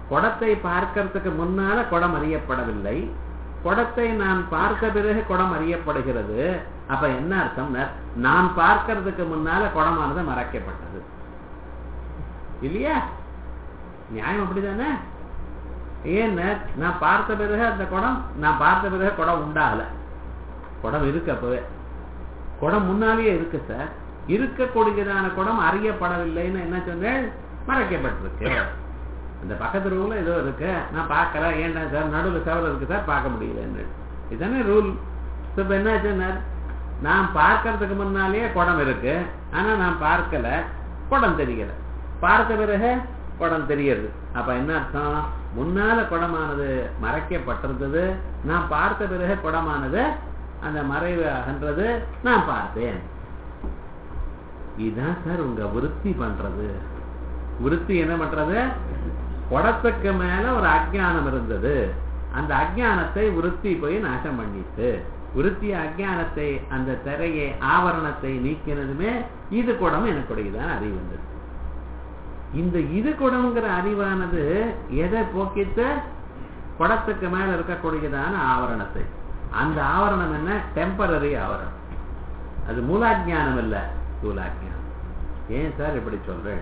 குடத்தை பார்க்கறதுக்கு முன்னால குடம் அறியப்படவில்லை குடத்தை நான் பார்த்த பிறகு குடம் அறியப்படுகிறது அப்ப என்ன அர்த்தம் நான் பார்க்கறதுக்கு முன்னால குடமானது மறைக்கப்பட்டது இல்லையா நியாயம் அப்படிதானே ஏன்னு நான் பார்த்த பிறகு அந்த குடம் நான் பார்த்த பிறகு குடம் உண்டாகல குடம் இருக்கு அப்பவே குடம் முன்னாலேயே இருக்கு சார் இருக்கக்கூடியதான குடம் அறியப்படவில்லைன்னு என்ன சொன்னேன் மறைக்கப்பட்டிருக்கு அந்த பக்கத்து ரூம்ல ஏதோ இருக்கு நான் பார்க்கறேன் ஏன்டா சார் நடுவில் சவரம் இருக்கு சார் பார்க்க முடியலன்னு இதுதானே ரூல் இப்ப என்ன சொன்னார் நான் பார்க்கறதுக்கு முன்னாலேயே குடம் இருக்கு ஆனா நான் பார்க்கல குடம் தெரியல பார்த்த பிறகு குடம் தெரியுது அப்ப என்ன அர்த்தம் முன்னால குடமானது மறைக்கப்பட்டிருந்தது நான் பார்த்த பிறகு குடமானது அந்த மறைவு அகன்றது நான் பார்த்தேன் இதுதான் சார் உங்க விருத்தி பண்றது விருத்தி என்ன பண்றது குடத்துக்கு மேல ஒரு அஜ்ஞானம் இருந்தது அந்த அஜ்ஞானத்தை விருத்தி போய் நாசம் பண்ணிட்டு விருத்தி அஜ்ஞானத்தை அந்த திரையை ஆவரணத்தை நீக்கினதுமே இது குடம் எனக்குடையதான் அறிவு வந்தது இந்த இது குடம்ங்கிற அறிவானது எதை போக்கிட்டு குடத்துக்கு மேல இருக்கக்கூடியதான ஆவரணத்தை அந்த ஆவரணம் என்ன டெம்பரரி ஆவரணம் அது மூலாஜானம் இல்ல ஸ்தூலாஜானம் ஏன் சார் இப்படி சொல்றேன்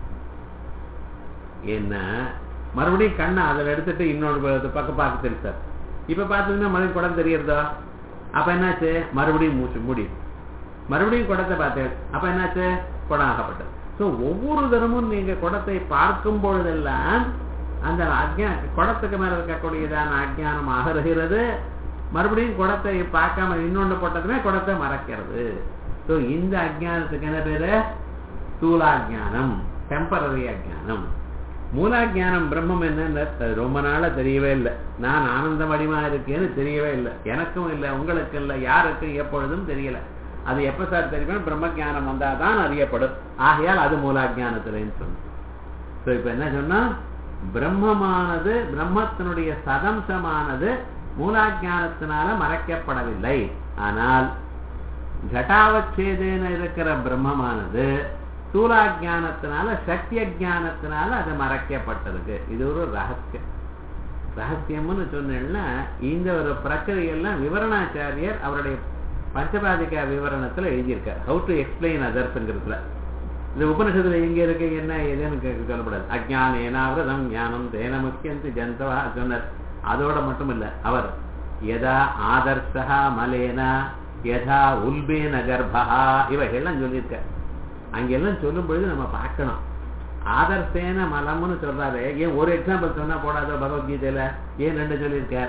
ஏன்னா மறுபடியும் கண்ணை அதில் எடுத்துட்டு இன்னொரு பக்கம் பார்க்க தெரியும் சார் இப்ப பார்த்தீங்கன்னா மறுபடியும் குடம் தெரியறதா அப்ப என்னாச்சு மறுபடியும் மூச்சு முடியும் மறுபடியும் குடத்தை பார்த்தேன் அப்ப என்னாச்சு குடம் ஆகப்பட்டது ஸோ ஒவ்வொரு தரமும் நீங்க குடத்தை பார்க்கும் பொழுதெல்லாம் அந்த அஜ்ஞா குடத்துக்கு மேல இருக்கக்கூடியதான அஜ்ஞானம் அகருகிறது மறுபடியும் குடத்தை பார்க்காம இன்னொன்று போட்டதுமே குடத்தை மறைக்கிறது ஸோ இந்த அஜ்ஞானத்துக்கு என்ன பேரு ஸ்தூலாஜானம் டெம்பரரி அஜ்ஞானம் மூலாஜானம் பிரம்மம் என்னன்னு ரொம்ப நாளா தெரியவே இல்லை நான் ஆனந்தம் அடிமா இருக்கேன்னு தெரியவே இல்லை எனக்கும் இல்லை உங்களுக்கு இல்லை யாருக்கும் எப்பொழுதும் தெரியல அது எப்ப சார் தெரியுமா பிரம்ம ஜானம் வந்தாதான் அறியப்படும் ஆகையால் அது மூலாஜானத்துலன்னு சொன்னோம் ஸோ இப்ப என்ன சொன்னா பிரம்மமானது பிரம்மத்தினுடைய சதம்சமானது மூலாஜானத்தினால மறைக்கப்படவில்லை ஆனால் ஜட்டாவச்சேதேன இருக்கிற பிரம்மமானது ஸ்தூலாஜானத்தினால சத்திய ஜானத்தினால அது மறைக்கப்பட்டிருக்கு இது ஒரு ரகசியம் ரகசியம்னு சொன்னேன்னா இந்த ஒரு பிரக்கிரியெல்லாம் விவரணாச்சாரியர் அவருடைய பஞ்சபாதிகா விவரணத்துல எழுதியிருக்கார் ஹவு டு எக்ஸ்பிளைன் அதர்ஸ்ங்கிறதுல இந்த உபனிஷத்துல எங்க இருக்கு என்ன ஏதுன்னு சொல்லப்படாது அஜான ஏனாவிரதம் ஞானம் தேன முக்கியந்து ஜந்தவா சொன்னார் அதோட மட்டும் இல்ல அவர் எதா ஆதர்ஷா மலேனா யதா உல்பேன கர்ப்பா இவைகள்லாம் சொல்லியிருக்கார் அங்கெல்லாம் சொல்லும் பொழுது நம்ம பார்க்கணும் ஆதர்சேன மலம்னு சொல்றாரு ஏன் ஒரு எக்ஸாம்பிள் சொன்னா போடாதோ பகவத்கீதையில ஏன் ரெண்டு சொல்லியிருக்கார்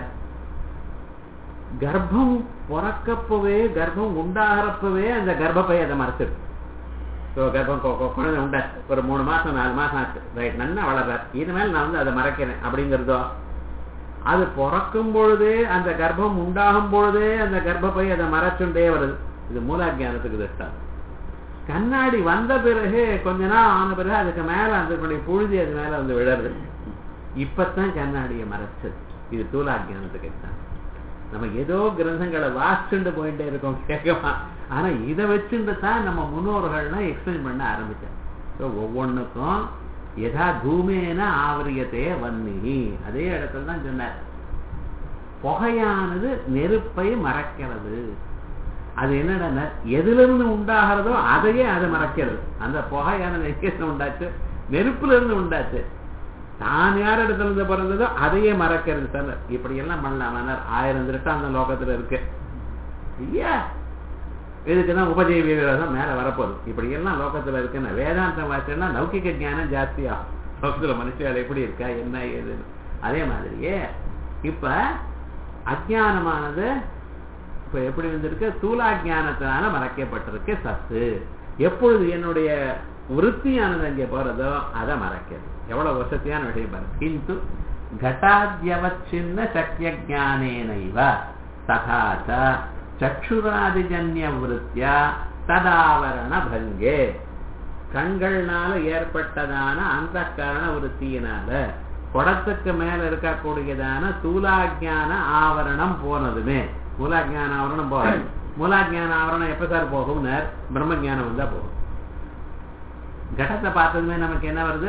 கர்ப்பம் பிறக்கப்பவே கர்ப்பம் உண்டாகிறப்பவே அந்த கர்ப்பப்பை அதை மறைச்சிருக்கு ஸோ கர்ப்பம் குழந்தை உண்டாச்சு ஒரு மூணு மாசம் நாலு மாசம் ஆச்சு ரைட் நல்லா வளர்றார் இனிமேல் நான் வந்து அதை மறைக்கிறேன் அப்படிங்கிறதோ அது பிறக்கும் பொழுதே அந்த கர்ப்பம் உண்டாகும் பொழுதே அந்த கர்ப்பப்பை அதை மறைச்சுண்டே வருது இது மூலாஜானத்துக்கு திட்டம் கண்ணாடி வந்த பிறகு கொஞ்ச நாள் ஆன பிறகு அதுக்கு மேல அந்த புழுதி அது மேல வந்து விழருது இப்பத்தான் கண்ணாடியை மறைச்சது இது தூலாஜானத்துக்கு தான் நம்ம ஏதோ கிரந்தங்களை வாசிச்சுட்டு போயிட்டே இருக்கோம் கேட்கமா ஆனா இதை வச்சுட்டு தான் நம்ம முன்னோர்கள்லாம் எக்ஸ்பிளைன் பண்ண ஆரம்பிச்சோம் ஸோ ஒவ்வொன்றுக்கும் எதா தூமேன ஆவரியத்தே வன்னி அதே இடத்துல தான் சொன்னார் புகையானது நெருப்பை மறைக்கிறது அது என்னடா எதுல இருந்து உண்டாகிறதோ அதையே அது மறைக்கிறது அந்த புகையான எங்கேருந்து உண்டாச்சு நெருப்புல இருந்து உண்டாச்சு தான் யார் இடத்துல இருந்து பிறந்ததோ அதையே மறக்கிறது சார் இப்படி எல்லாம் பண்ணலாம் ஆயிரம் திருட்டம் அந்த லோகத்துல இருக்கு இல்லையா இதுக்குதான் உபஜய வீரகம் மேல வரப்போகுது இப்படி எல்லாம் லோகத்துல இருக்குன்னு வேதாந்தம் வாசிச்சா லௌகிக ஞானம் ஜாஸ்தியா லோகத்துல மனுஷர்கள் எப்படி இருக்கா என்ன ஏதுன்னு அதே மாதிரியே இப்ப அஜானமானது இப்ப எப்படி வந்திருக்கு தூலாஜானத்தினால மறைக்கப்பட்டிருக்கு சத்து எப்பொழுது என்னுடைய விருத்தியானது அங்கே போறதோ அதை மறைக்கிறது எவ்வளவு வசதியான விஷயம் பாருங்க கிந்து घटाद्यवच्छिन्न शक्यज्ञानेनैव तथा च சக்ஷுராதிஜன்யவிருத்தியா ததாவரண பங்கே கண்கள்னால ஏற்பட்டதான அந்த கரண விருத்தியினால குடத்துக்கு மேல இருக்கக்கூடியதான தூலாஜான ஆவரணம் போனதுமே மூலாஜான ஆவரணம் போகாது மூலாஜான ஆவரணம் எப்ப சார் போகும் பிரம்ம ஜானம் வந்தா போகும் கடத்தை பார்த்ததுமே நமக்கு என்ன வருது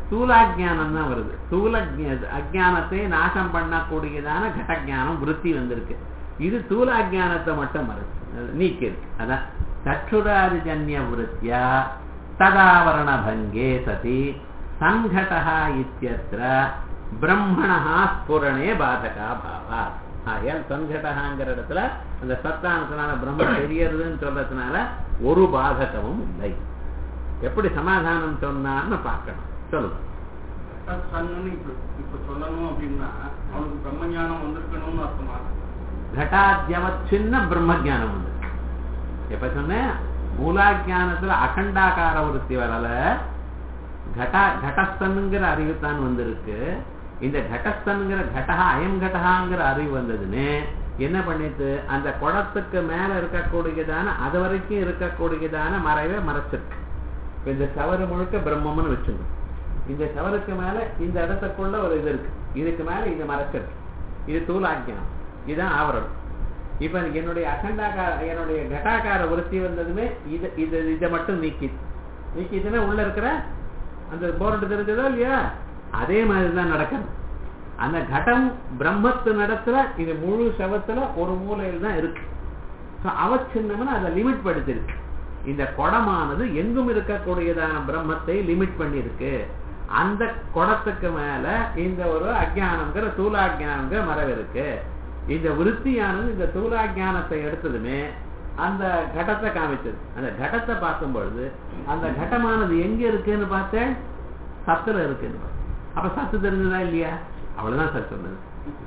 ஸ்தூலாஜானம் தான் வருது ஸ்தூல ஜ- அஜ்ஞானத்தை நாசம் பண்ணக்கூடியதான கடஜானம் விருத்தி வந்திருக்கு இது ஸ்தூலாஜானத்தை மட்டும் வருது நீக்கி இருக்கு அதான் சற்றுராதிஜன்ய விருத்தியா ததாவரண பங்கே சதி சங்கடா இத்தியத்திர பிரம்மணா ஸ்புரணே பாதகா பாவா ஆகையால் சங்கடகாங்கிற இடத்துல அந்த சத்தானத்தினால பிரம்ம தெரியறதுன்னு சொல்றதுனால ஒரு பாதகமும் இல்லை எப்படி சமாதானம் சொன்னான்னு பார்க்கணும் சொல்லுங்க சன்னு இப்ப இப்ப சொல்லணும் அப்படின்னா அவனுக்கு பிரம்ம ஞானம் வந்திருக்கணும்னு அர்த்தமா கட்டாத்தியவச்சின்ன பிரம்ம ஜானம் உண்டு எப்ப சொன்னேன் மூலாஜானத்துல அகண்டாகார விருத்தி வரல கடா கடஸ்தனுங்கிற அறிவு தான் வந்திருக்கு இந்த கடஸ்தனுங்கிற கடகா அயம் கடகாங்கிற அறிவு வந்ததுன்னு என்ன பண்ணிட்டு அந்த குடத்துக்கு மேல இருக்கக்கூடியதான அது வரைக்கும் இருக்கக்கூடியதான மறைவை மறைச்சிருக்கு இப்ப இந்த சவறு முழுக்க பிரம்மம்னு வச்சுக்கணும் இந்த சவருக்கு மேல இந்த இடத்துக்குள்ள ஒரு இது இருக்கு இதுக்கு மேல இது மறைச்சிருக்கு இது தூலாக்கியம் இதுதான் ஆவரணம் இப்ப என்னுடைய அகண்டாக்கார என்னுடைய கட்டாக்கார விருத்தி வந்ததுமே இது இது இதை மட்டும் நீக்கி நீக்கிட்டுன்னா உள்ள இருக்கிற அந்த போர்டு தெரிஞ்சதோ இல்லையா அதே மாதிரி தான் நடக்கணும் அந்த கடம் பிரம்மத்து நடத்துல இது முழு சவத்துல ஒரு மூலையில் தான் இருக்கு So, அவச்சின்னம்னு அதை லிமிட் படுத்திருக்கு இந்த குடமானது எங்கும் இருக்கக்கூடியதான பிரம்மத்தை லிமிட் பண்ணிருக்கு அந்த குடத்துக்கு மேல இந்த ஒரு அஜானங்கிற தூலாஜானங்கிற மரபு இருக்கு இந்த விருத்தியானது இந்த தூலாஜானத்தை எடுத்ததுமே அந்த கடத்தை காமிச்சது அந்த கடத்தை பார்க்கும் பொழுது அந்த கடமானது எங்க இருக்குன்னு பார்த்தேன் சத்துல இருக்குன்னு பார்த்தேன். அப்ப சத்து தெரிஞ்சதா இல்லையா அவ்வளவுதான் சார் சொன்னது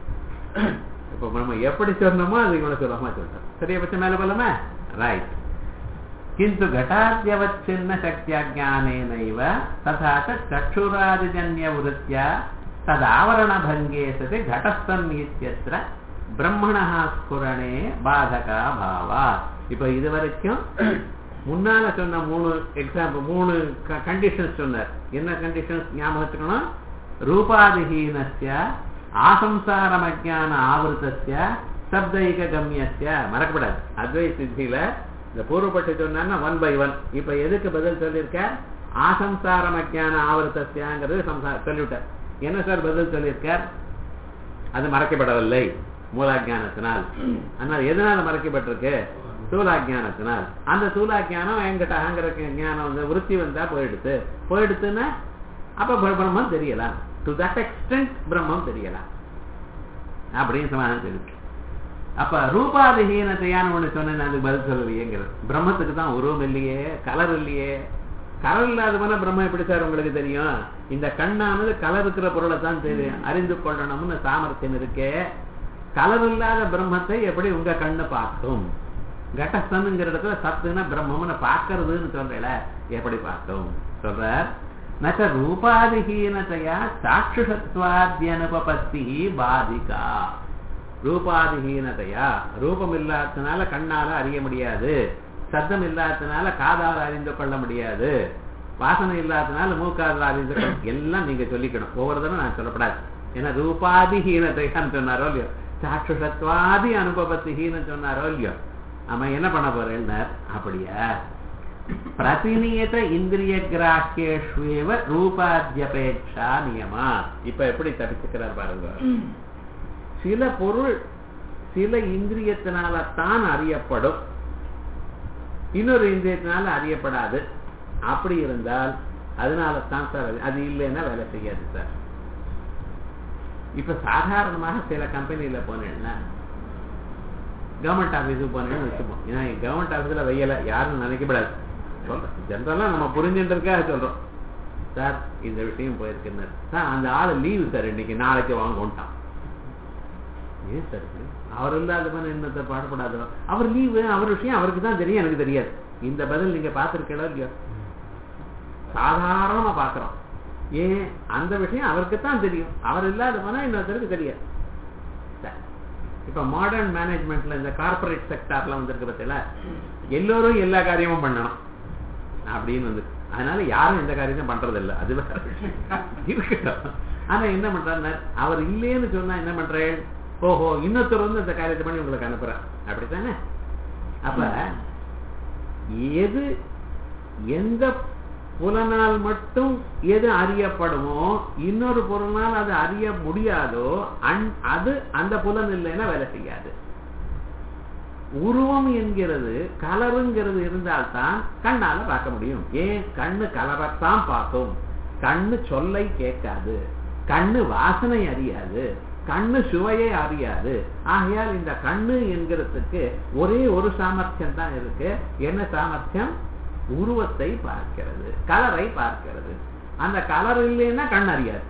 இப்ப நம்ம எப்படி சொன்னோமோ அது இவ்வளவு சுலபமா சொல்றோம் சரியா பட்சம் மேல போலாமா ரைட் किन्तु घटाद्यवच्छिन्न शक्त्याज्ञानेनैव तथा च चक्षुरादिजन्यवृत्त्या तदावरणभङ्गे सति घटस्थन् इत्यत्र பிரம்மணஹா ஸ்புரணே பாதகா பாவா இப்ப இது வரைக்கும் முன்னால சொன்ன மூணு எக்ஸாம்பிள் மூணு கண்டிஷன்ஸ் சொன்னார் என்ன கண்டிஷன்ஸ் ஞாபகம் வச்சுக்கணும் ரூபாதிஹீனஸ்ய ஆசம்சாரம் அஜான ஆவருத்தஸ்ய சப்தைக கம்யஸ்ய மறக்கப்படாது அத்வை சித்தியில இந்த பூர்வப்பட்டு சொன்னா ஒன் பை ஒன் இப்ப எதுக்கு பதில் சொல்லியிருக்க ஆசம்சாரம் அஜான ஆவருத்தஸ்யாங்கிறது சம்சார சொல்லிவிட்டார் என்ன சார் பதில் சொல்லியிருக்கார் அது மறைக்கப்படவில்லை மூலாஜானத்தினால் ஆனால் எதனால மறைக்கப்பட்டிருக்கு சூலாஜானத்தினால் அந்த சூலாஜானம் என்கிட்ட அகங்கிற ஞானம் வந்து விருத்தி வந்தா போயிடுத்து போயிடுத்துன்னா அப்ப ப- பிரம்மம் தெரியலாம் டு தட் எக்ஸ்டென்ட் பிரம்மம் தெரியலாம் அப்படின்னு சமாதானம் இருக்கு அப்ப ரூபாதிஹீனத்தையான ஒண்ணு சொன்னேன் அதுக்கு பதில் சொல்லலையேங்கிறது பிரம்மத்துக்கு தான் உருவம் இல்லையே கலர் இல்லையே கலர் இல்லாதவன பிரம்மம் எப்படி சார் உங்களுக்கு தெரியும் இந்த கண்ணானது கலர் இருக்கிற பொருளை தான் தெரியும் அறிந்து கொள்ளணும்னு சாமர்த்தியம் இருக்கே கலர் இல்லாத பிரம்மத்தை எப்படி உங்க கண்ணு பார்க்கும் கடஸ்தனுங்கிற இடத்துல சத்துனா பிரம்மம்னு பார்க்கறதுன்னு சொல்றல எப்படி பார்க்கும் சொல்றார் நச்ச ரூபாதிஹீனத்தையா சாட்சுஷத்வாத்யனுபபத்தி பாதிகா ரூபாதிஹீனத்தையா ரூபம் இல்லாததுனால கண்ணால அறிய முடியாது சத்தம் இல்லாததுனால காதால அறிந்து கொள்ள முடியாது வாசனை இல்லாததுனால மூக்காதால அறிந்து கொள்ள எல்லாம் நீங்க சொல்லிக்கணும் ஒவ்வொரு தடவை நான் சொல்லப்படாது ஏன்னா ரூபாதிஹீனத்தையான்னு சொன்னாரோ இல்லையோ சாட்சுஷத்வாதி அனுபவத்திஹீன்னு சொன்னாரோ இல்லையோ ஆமா என்ன பண்ண போறேன்னார் அப்படியா பிரதிநியத இந்திரிய கிராஹ்யேஷ்வேவ ரூபாத்தியபேட்சா நியமா இப்ப எப்படி தப்பிச்சுக்கிறார் பாருங்க சில பொருள் சில இந்திரியத்தினால தான் அறியப்படும் இன்னொரு இந்திரியத்தினால அறியப்படாது அப்படி இருந்தால் அதனால தான் சார் அது- அது இல்லைன்னா வேலை செய்யாது சார் இப்ப சாதாரணமாக சில கம்பெனியில போனேன்னா கவர்மெண்ட் ஆபீஸுக்கு போனேன்னு வச்சுப்போம் ஏன்னா கவர்மெண்ட் ஆபீஸ்ல வெய்யல யாரும் நினைக்கப்படாது சொல்றேன் ஜென்ரலா நம்ம புரிஞ்சுன்றதுக்காக சொல்றோம் சார் இந்த விஷயம் போயிருக்குன்னு சார் அந்த ஆளு லீவு சார் இன்னைக்கு நாளைக்கு வாங்கோன்ட்டான் ஏன் சார் இப்படி? அவர் இல்லாத மாதிரி என்னத்தை பாடுபடாதோ அவர் லீவு அவர் விஷயம் அவருக்கு தான் தெரியும் எனக்கு தெரியாது இந்த பதில் நீங்க பார்த்திருக்கீங்களோ இல்லையோ சாதாரணமா பார்க்கிறோம் ஏன் அந்த விஷயம் அவருக்கு தான் தெரியும் அவர் இல்லாத போனா இன்னொருத்தருக்கு தெரியாது சரி. இப்ப மாடர்ன் மேனேஜ்மெண்ட்ல இந்த கார்பரேட் செக்டார்ல வந்திருக்கு பத்தில எல்லோரும் எல்லா காரியமும் பண்ணணும் அப்படின்னு வந்து அதனால யாரும் எந்த காரியத்தையும் பண்றது இல்ல அது வேற விஷயம். இருக்கட்டும் ஆனா என்ன பண்றாரு அவர் இல்லேன்னு சொன்னா என்ன பண்றேன் ஓஹோ இன்னொருத்தர் வந்து இந்த காரியத்தை பண்ணி உங்களுக்கு அனுப்புறேன் அப்படித்தானே அப்ப எது எந்த புலனால் மட்டும் எது அறியப்படுமோ இன்னொரு பொருளால் அது அறிய முடியாதோ அன்- அது அந்த புலன் இல்லைன்னா வேலை செய்யாது உருவம் என்கிறது கலருங்கிறது இருந்தால்தான் கண்ணால பார்க்க முடியும் ஏன் கண்ணு கலரத்தான் பார்க்கும் கண்ணு சொல்லை கேட்காது கண்ணு வாசனை அறியாது கண்ணு சுவையை அறியாது ஆகையால் இந்த கண்ணு என்கிறதுக்கு ஒரே ஒரு சாமர்த்தியம் தான் இருக்கு என்ன சாமர்த்தியம் உருவத்தை பார்க்கிறது கலரை பார்க்கிறது அந்த கலர் இல்லைன்னா கண் அறியாது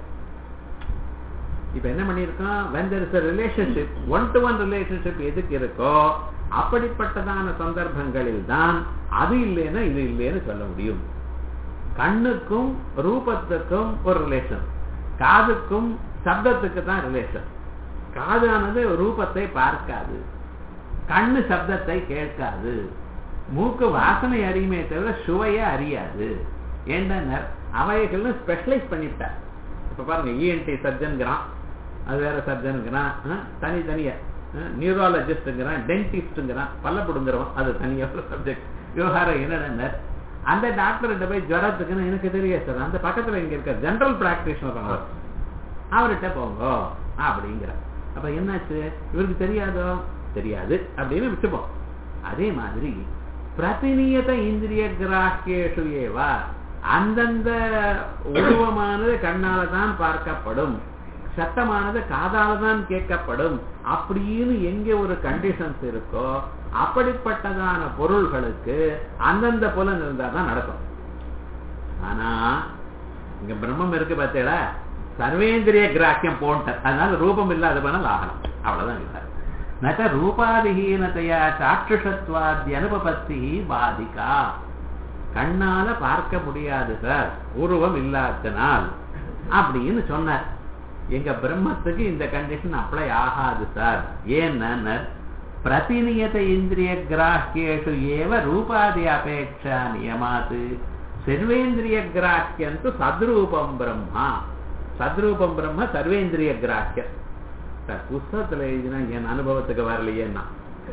இப்ப என்ன பண்ணிருக்கோம் when there is a relationship one to one relationship எதுக்கு இருக்கோ அப்படிப்பட்டதான சந்தர்ப்பங்களில் தான் அது இல்லைன்னா இது இல்லைன்னு சொல்ல முடியும் கண்ணுக்கும் ரூபத்துக்கும் ஒரு ரிலேஷன் காதுக்கும் சப்தத்துக்கு தான் ரிலேஷன் காதானது ரூபத்தை பார்க்காது கண்ணு சப்தத்தை கேட்காது மூக்கு வாசனை அறியுமே தவிர சுவையை அறியாது ஏன்னா அவைகள்னு ஸ்பெஷலைஸ் பண்ணிவிட்டார் இப்ப பாருங்க இஎன்டி சர்ஜன்கிறான் அது வேற சர்ஜனுங்கிறான் தனித்தனியா நியூராலஜிஸ்ட்ங்கிறான் டென்டிஸ்ட்ங்கிறான் பல்ல பிடுங்குறவன் அது தனியா ஒரு சப்ஜெக்ட் விவகாரம் என்னென்ன அந்த டாக்டர்கிட்ட போய் ஜுரத்துக்குன்னு எனக்கு தெரியாது சார் அந்த பக்கத்துல இங்க இருக்க ஜெனரல் பிராக்டிஷனர் அவர் அவர்கிட்ட போங்க அப்படிங்கிற அப்ப என்னாச்சு இவருக்கு தெரியாதோ தெரியாது அப்படின்னு விட்டுப்போம் அதே மாதிரி பிரதிநியத இந்திரிய கிராக்கியேஷு ஏவா அந்தந்த உருவமானது கண்ணால தான் பார்க்கப்படும் சத்தமானது காதால தான் கேட்கப்படும் அப்படின்னு எங்க ஒரு கண்டிஷன்ஸ் இருக்கோ அப்படிப்பட்டதான பொருள்களுக்கு அந்தந்த புலன் இருந்தா தான் நடக்கும் ஆனா இங்க பிரம்மம் இருக்கு பார்த்தேடா சர்வேந்திரிய கிராக்கியம் போன்ட்ட அதனால ரூபம் இல்லாத பண்ணல் ஆகணும் அவ்வளவுதான் இல்லை நச்ச ரூபாதிஹீனத்தையா சாட்சுஷத்வாதி அனுபபத்தி பாதிகா கண்ணால பார்க்க முடியாது சார் உருவம் இல்லாதனால் அப்படின்னு சொன்னார் எங்க பிரம்மத்துக்கு இந்த கண்டிஷன் அப்ளை ஆகாது சார் ஏன்னா பிரதிநியத இந்திரிய கிராஹ்யேஷு ஏவ ரூபாதி அபேட்சா நியமாத்து சர்வேந்திரிய கிராஹ்யந்து சத்ரூபம் பிரம்மா சத்ரூபம் பிரம்ம சர்வேந்திரிய கிராஹ்யம் சார் புஸ்தகத்துல எழுதினா என் அனுபவத்துக்கு வரலையேன்னா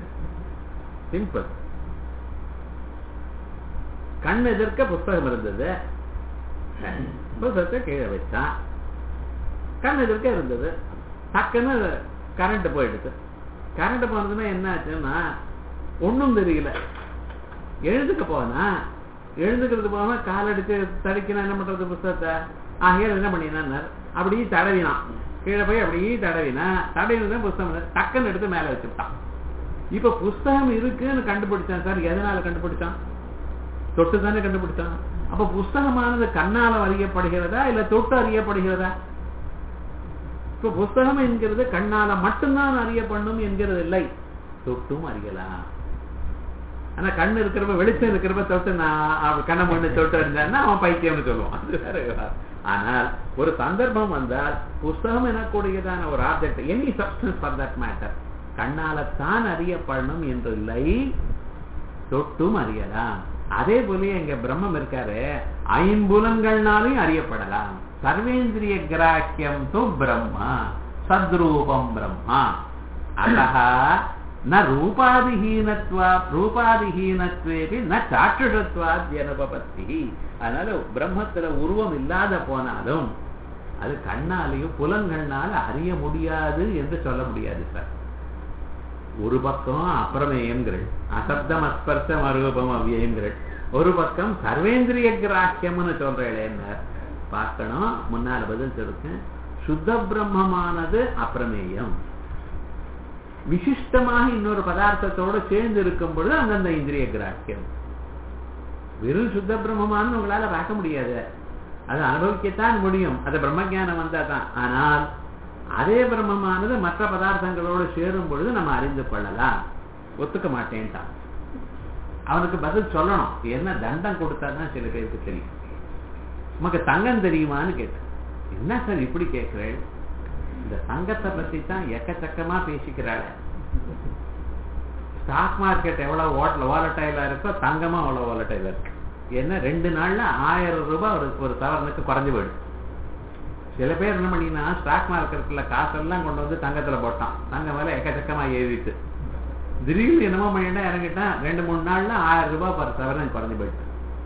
சிம்பிள் கண் எதிர்க்க புஸ்தகம் இருந்தது புஸ்தகத்தை கீழே வச்சான் கண் எதிர்க்க இருந்தது டக்குன்னு கரண்ட் போயிடுது கரண்ட் போனதுன்னா என்ன ஆச்சுன்னா ஒன்றும் தெரியல எழுதுக்க போனா எழுதுக்கிறது போகாம கால் அடிச்சு தடிக்கணும் என்ன பண்றது புஸ்தகத்தை ஆகையால் என்ன பண்ணினார் அப்படியே தடவினான் கீழே போய் அப்படியே தடவினா தடவினா புஸ்தகம் டக்குன்னு எடுத்து மேல வச்சுட்டான் இப்ப புஸ்தகம் இருக்குன்னு கண்டுபிடிச்சான் சார் எதனால கண்டுபிடிச்சான் தொட்டு தானே கண்டுபிடிச்சான் அப்ப புஸ்தகமானது கண்ணால அறியப்படுகிறதா இல்ல தொட்டு அறியப்படுகிறதா இப்ப புஸ்தகம் என்கிறது கண்ணால மட்டும்தான் அறியப்படணும் என்கிறது இல்லை தொட்டும் அறியலாம் ஆனா கண் இருக்கிறப்ப வெளிச்சம் இருக்கிறப்ப தொட்டு நான் அவன் கண்ணை மண்ணு தொட்டு இருந்தான்னா அவன் பைத்தியம்னு சொல்லுவான் அது வேற விவகாரம். ஆனால் ஒரு சந்தர்ப்பம் வந்தால் புஸ்தகம் எனக்கூடியதான ஒரு object any substance for that matter கண்ணால தான் அறியப்படணும் என்று இல்லை தொட்டும் அறியலாம் அதே போல எங்க பிரம்மம் இருக்காரு ஐம்புலன்கள்னாலையும் அறியப்படலாம் சர்வேந்திரிய கிராக்கியம் து பிரம்மா சத்ரூபம் பிரம்மா அத்தः ந ரூபாதிஹீனத்வா ரூபாதிஹீனத்வேபி ந சாட்சுஷத்வாத்யனுபபத்தி அதனால பிரம்மத்துல உருவம் இல்லாத போனாலும் அது கண்ணாலையும் புலன்கள்னால அறிய முடியாது என்று சொல்ல முடியாது சார் ஒரு பக்கம் அப்பிரமேயங்கள் அசப்தம் அஸ்பர்சம் அரூபம் அவ்வியங்கள் ஒரு பக்கம் சர்வேந்திரிய கிராக்கியம்னு சொல்றேன் பார்க்கணும் முன்னால பதில் சொல்லிருக்கேன் சுத்த பிரம்மமானது அப்பிரமேயம் விசிஷ்டமாக இன்னொரு பதார்த்தத்தோட சேர்ந்து இருக்கும் பொழுது அந்தந்த இந்திரிய கிராக்கியம் வெறும் சுத்த பிரம்மமானு உங்களால பார்க்க முடியாது அது அனுபவிக்கத்தான் முடியும் அது பிரம்மஜானம் வந்தா தான் ஆனால் அதே பிரம்மமானது மற்ற பதார்த்தங்களோடு சேரும் பொழுது நம்ம அறிந்து கொள்ளலாம் ஒத்துக்க மாட்டேன்ட்டான் அவனுக்கு பதில் சொல்லணும் என்ன தண்டம் கொடுத்தா தான் சில பேருக்கு தெரியும் உமக்கு தங்கம் தெரியுமான்னு கேட்டேன் என்ன சார் இப்படி கேட்கிறேன் இந்த தங்கத்தை பத்தி தான் எக்கச்சக்கமா பேசிக்கிறாள் ஸ்டாக் மார்க்கெட் எவ்வளவு ஓட்டல ஓலட்டைலா இருக்கோ தங்கமா அவ்வளவு ஓலட்டைலா இருக்கு என்ன ரெண்டு நாள்ல ஆயிரம் ரூபாய் ஒரு ஒரு சவரனுக்கு குறைஞ்சு போயிடும் சில பேர் என்ன பண்ணினா ஸ்டாக் மார்க்கெட்ல காசெல்லாம் கொண்டு வந்து தங்கத்துல போட்டான் தங்கம் மேல எக்கச்சக்கமா ஏறிட்டு திடீர்னு என்னமோ பண்ணிட்டா இறங்கிட்டான் ரெண்டு மூணு நாள்ல ஆயிரம் ரூபாய் பர் சவரன் குறைஞ்சு போயிட்டு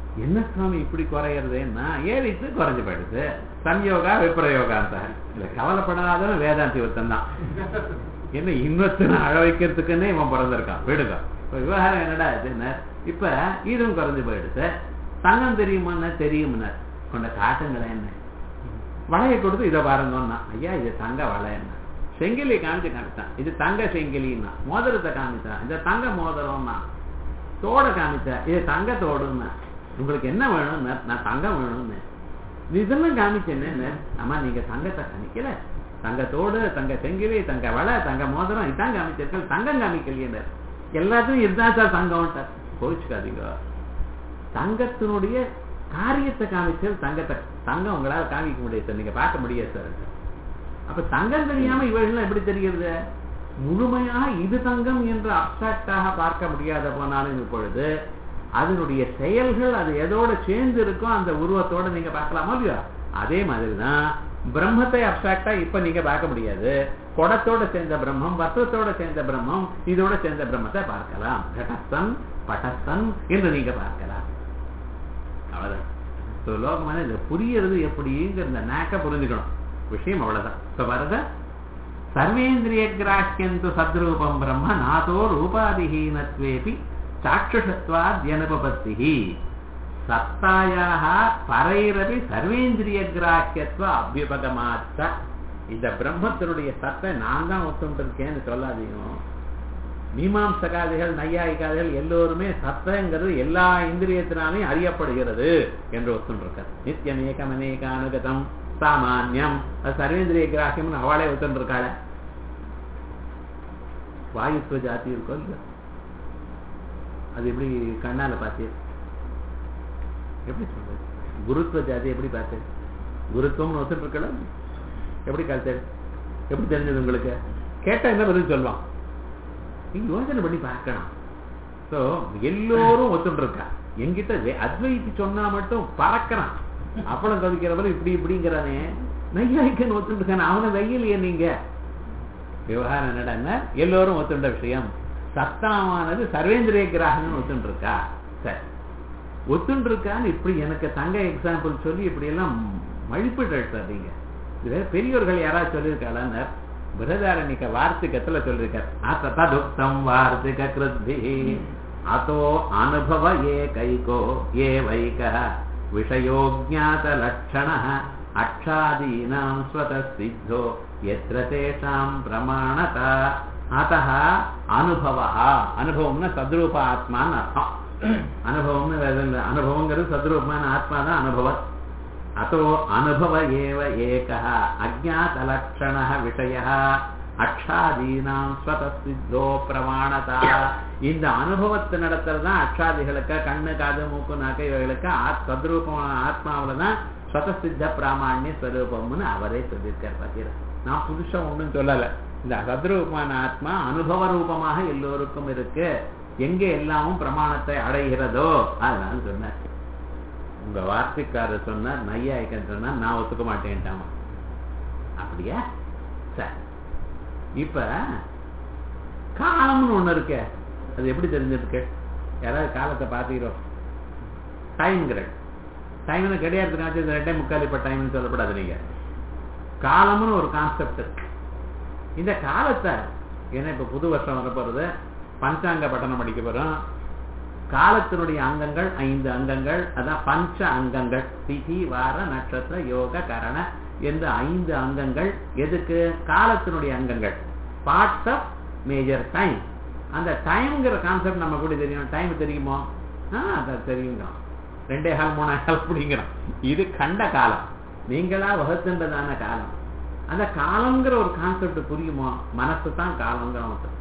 என்ன சுவாமி இப்படி குறையிறதுன்னா ஏறிட்டு குறைஞ்சு போயிடுது சன்யோகா விப்ரயோகாந்த இல்ல கவலைப்படாதவன் வேதாந்தி ஒருத்தன் தான் என்ன இன்னொருத்தனை அழ வைக்கிறதுக்குன்னே இவன் பிறந்திருக்கான் விடுங்க இப்ப விவகாரம் என்னடா இதுன்னு இப்ப இதுவும் குறைஞ்சு போயிடுது தங்கம் தெரியுமான்னு தெரியும்னா கொண்ட காட்டுங்களேன் என்ன வளைய கொடுத்து இதை பாருங்கன்னா ஐயா இது தங்க வளை என்ன செங்கிலி காமிச்சு காமிச்சான் இது தங்க செங்கிலின்னா மோதிரத்தை காமிச்சான் இந்த தங்க மோதிரம்னா தோட காமிச்சா இது தங்க தோடுன்னா உங்களுக்கு என்ன வேணும்னு நான் தங்கம் வேணும்னு இதெல்லாம் காமிச்சேன்னு ஆமா நீங்க தங்கத்தை காமிக்கல தங்கத்தோடு தங்க செங்கிலி தங்க வளை தங்க மோதிரம் இதான் காமிச்சிருக்கல் தங்கம் காமிக்கலையே எல்லாத்தையும் இதுதான் சார் தங்கம்ட்டார் கோவிச்சுக்காதீங்க தங்கத்தினுடைய காரியத்தை காமிச்சல் தங்கத்தை தங்கம் உங்களால காமிக்க முடியாது சார் நீங்க பார்க்க முடியாது சார் அப்ப தங்கம் தெரியாம இவர்கள்லாம் எப்படி தெரிகிறது முழுமையாக இது தங்கம் என்று அப்சாக்டாக பார்க்க முடியாத போனாலும் இப்பொழுது அதனுடைய செயல்கள் அது எதோட சேர்ந்து இருக்கோ அந்த உருவத்தோட நீங்க பார்க்கலாமா இல்லையா அதே மாதிரிதான் பிரம்மத்தை அப்சாக்டா இப்ப நீங்க பார்க்க முடியாது குடத்தோட சேர்ந்த பிரம்மம் வஸ்திரத்தோட சேர்ந்த பிரம்மம் இதோட சேர்ந்த பிரம்மத்தை பார்க்கலாம் கடஸ்தன் பட்டஸ்தன் என்று நீங்க பார்க்கலாம் அவ்வளவுதான் So, லோகமான இந்த புரியறது எப்படிங்கிற இந்த நாக்க புரிஞ்சுக்கணும் விஷயம் அவ்வளவுதான் இப்ப பாருங்க சர்வேந்திரிய கிராஹ்யந்து சத்ரூபம் பிரம்ம நாதோ ரூபாதிஹீனத்வேபி சாட்சுஷத்வாத்யனுபபத்திஹி சத்தாயாக பரைரபி சர்வேந்திரிய கிராஹ்யத்துவ அபியுபகமாச்ச இந்த பிரம்மத்தினுடைய சத்தை நான் தான் ஒத்துண்டிருக்கேன்னு சொல்லாதீங்க மீமாம்சகாதிகள் நையாயிகாதிகள் எல்லோருமே சத்தங்கிறது எல்லா இந்திரியத்தினாலையும் அறியப்படுகிறது என்று ஒத்துண்டிருக்கார் நித்தியம் ஏகம் அநேகானுகதம் சாமான்யம் அது சர்வேந்திரிய கிராஹ்யம் அவளே ஒத்துண்டிருக்காள வாயுத்துவ ஜாதி இருக்கோ இல்லையோ அது எப்படி கண்ணால பார்த்து எப்படி சொல்றது குருத்துவ ஜாதி எப்படி பார்த்து குருத்துவம்னு ஒத்துட்டு இருக்கலாம் எப்படி கருத்து எப்படி தெரிஞ்சது உங்களுக்கு கேட்டா என்ன பதில் சொல்லுவான் நீங்க யோசனை பண்ணி பார்க்கணும் சோ எல்லோரும் ஒத்துட்டு இருக்கா என்கிட்ட வே- அத்வைத்தி சொன்னா மட்டும் பறக்கிறான் அப்பளம் கவிக்கிறவரும் இப்படி இப்படிங்கிறானே நையாய்க்கன் ஒத்துட்டு இருக்கான அவனை வெயிலையே நீங்க விவகாரம் என்னடா எல்லோரும் ஒத்துண்ட விஷயம் சத்தாவானது சர்வேந்திரிய கிராகம்னு ஒத்துண்டு இருக்கா சரி ஒத்துண்டு இருக்கான்னு இப்படி எனக்கு தங்க எக்ஸாம்பிள் சொல்லி இப்படி எல்லாம் மழிப்பிட்டு எடுத்தாதீங்க இது பெரியவர்கள் யாராவது சொல்லியிருக்காளான்னு பிரதாரணிக்க வார்த்திகத்துல சொல்லியிருக்கார் அத்ததுக்தம் வார்த்திக கிருத்தி அதோ அனுபவ ஏ கைகோ ஏ வைக விஷயோஜாத லட்சண அக்ஷாதீனாம் ஸ்வத சித்தோ எத்திர தேஷாம் பிரமாணதா அத்தः அனுபவ அனுபவம்னா சத்ரூப ஆத்மான்னு அர்த்தம் அனுபவம்னு வேற இல்ல. அனுபவங்கிறது சத்ரூபமான ஆத்மா தான் அனுபவம் அத்தோ அனுபவ ஏவ ஏகः அஜாதலட்சணः விஷயः அக்ஷாதீனாம் ஸ்வதசித்தோ பிரமாணதா இந்த அனுபவத்தை நடத்துறது தான் அக்ஷாதிகளுக்கு கண்ணு காது மூக்கு நாக்கு இவைகளுக்கு ஆத் சத்ரூபமான ஆத்மாவில தான் ஸ்வதசித்த பிராமாண்ய ஸ்வரூபம்னு அவரே சொல்லியிருக்கார் பார்த்தீரா நான் புதுசா ஒண்ணும் சொல்லல இந்த சத்ரூபமான ஆத்மா அனுபவ ரூபமாக எல்லோருக்கும் இருக்கு எங்க எல்லாமும் பிரமாணத்தை அடைகிறதோ அதனால சொன்னார் உங்க வார்த்தைக்காரர் சொன்னார் நையாய்க்கன் சொன்னார் நான் ஒத்துக்க மாட்டேன்ட்டாமா அப்படியா சரி இப்ப காலம்னு ஒண்ணு இருக்கே அது எப்படி தெரிஞ்சிருக்கு யாராவது காலத்தை பார்த்துக்கிறோம் டைம் கிரேட் டைம்னு கிடையாது ரெண்டே முக்கால் இப்ப டைம்னு சொல்லப்படாது நீங்க காலம்னு ஒரு கான்செப்ட் இருக்கு இந்த காலத்தை ஏன்னா இப்ப புது வருஷம் வரப்போறது பஞ்சாங்க பட்டணம் படிக்க போறோம் காலத்தினுடைய அங்கங்கள் ஐந்து அங்கங்கள் அதான் பஞ்ச அங்கங்கள் திதி வார நட்சத்திர யோக கரண என்ற ஐந்து அங்கங்கள் எதுக்கு காலத்தினுடைய அங்கங்கள் பார்ட்ஸ் ஆஃப் மேஜர் டைம் அந்த டைம்ங்கிற கான்செப்ட் நம்ம கூட தெரியும் டைம் தெரியுமோ ஆ அது தெரியுங்க ரெண்டே கால் மூணு கால் அப்படிங்கிறோம் இது கண்ட காலம் நீங்களா வகுத்துன்றதான காலம் அந்த காலம்ங்கிற ஒரு கான்செப்ட் புரியுமோ மனசு தான் காலங்கிற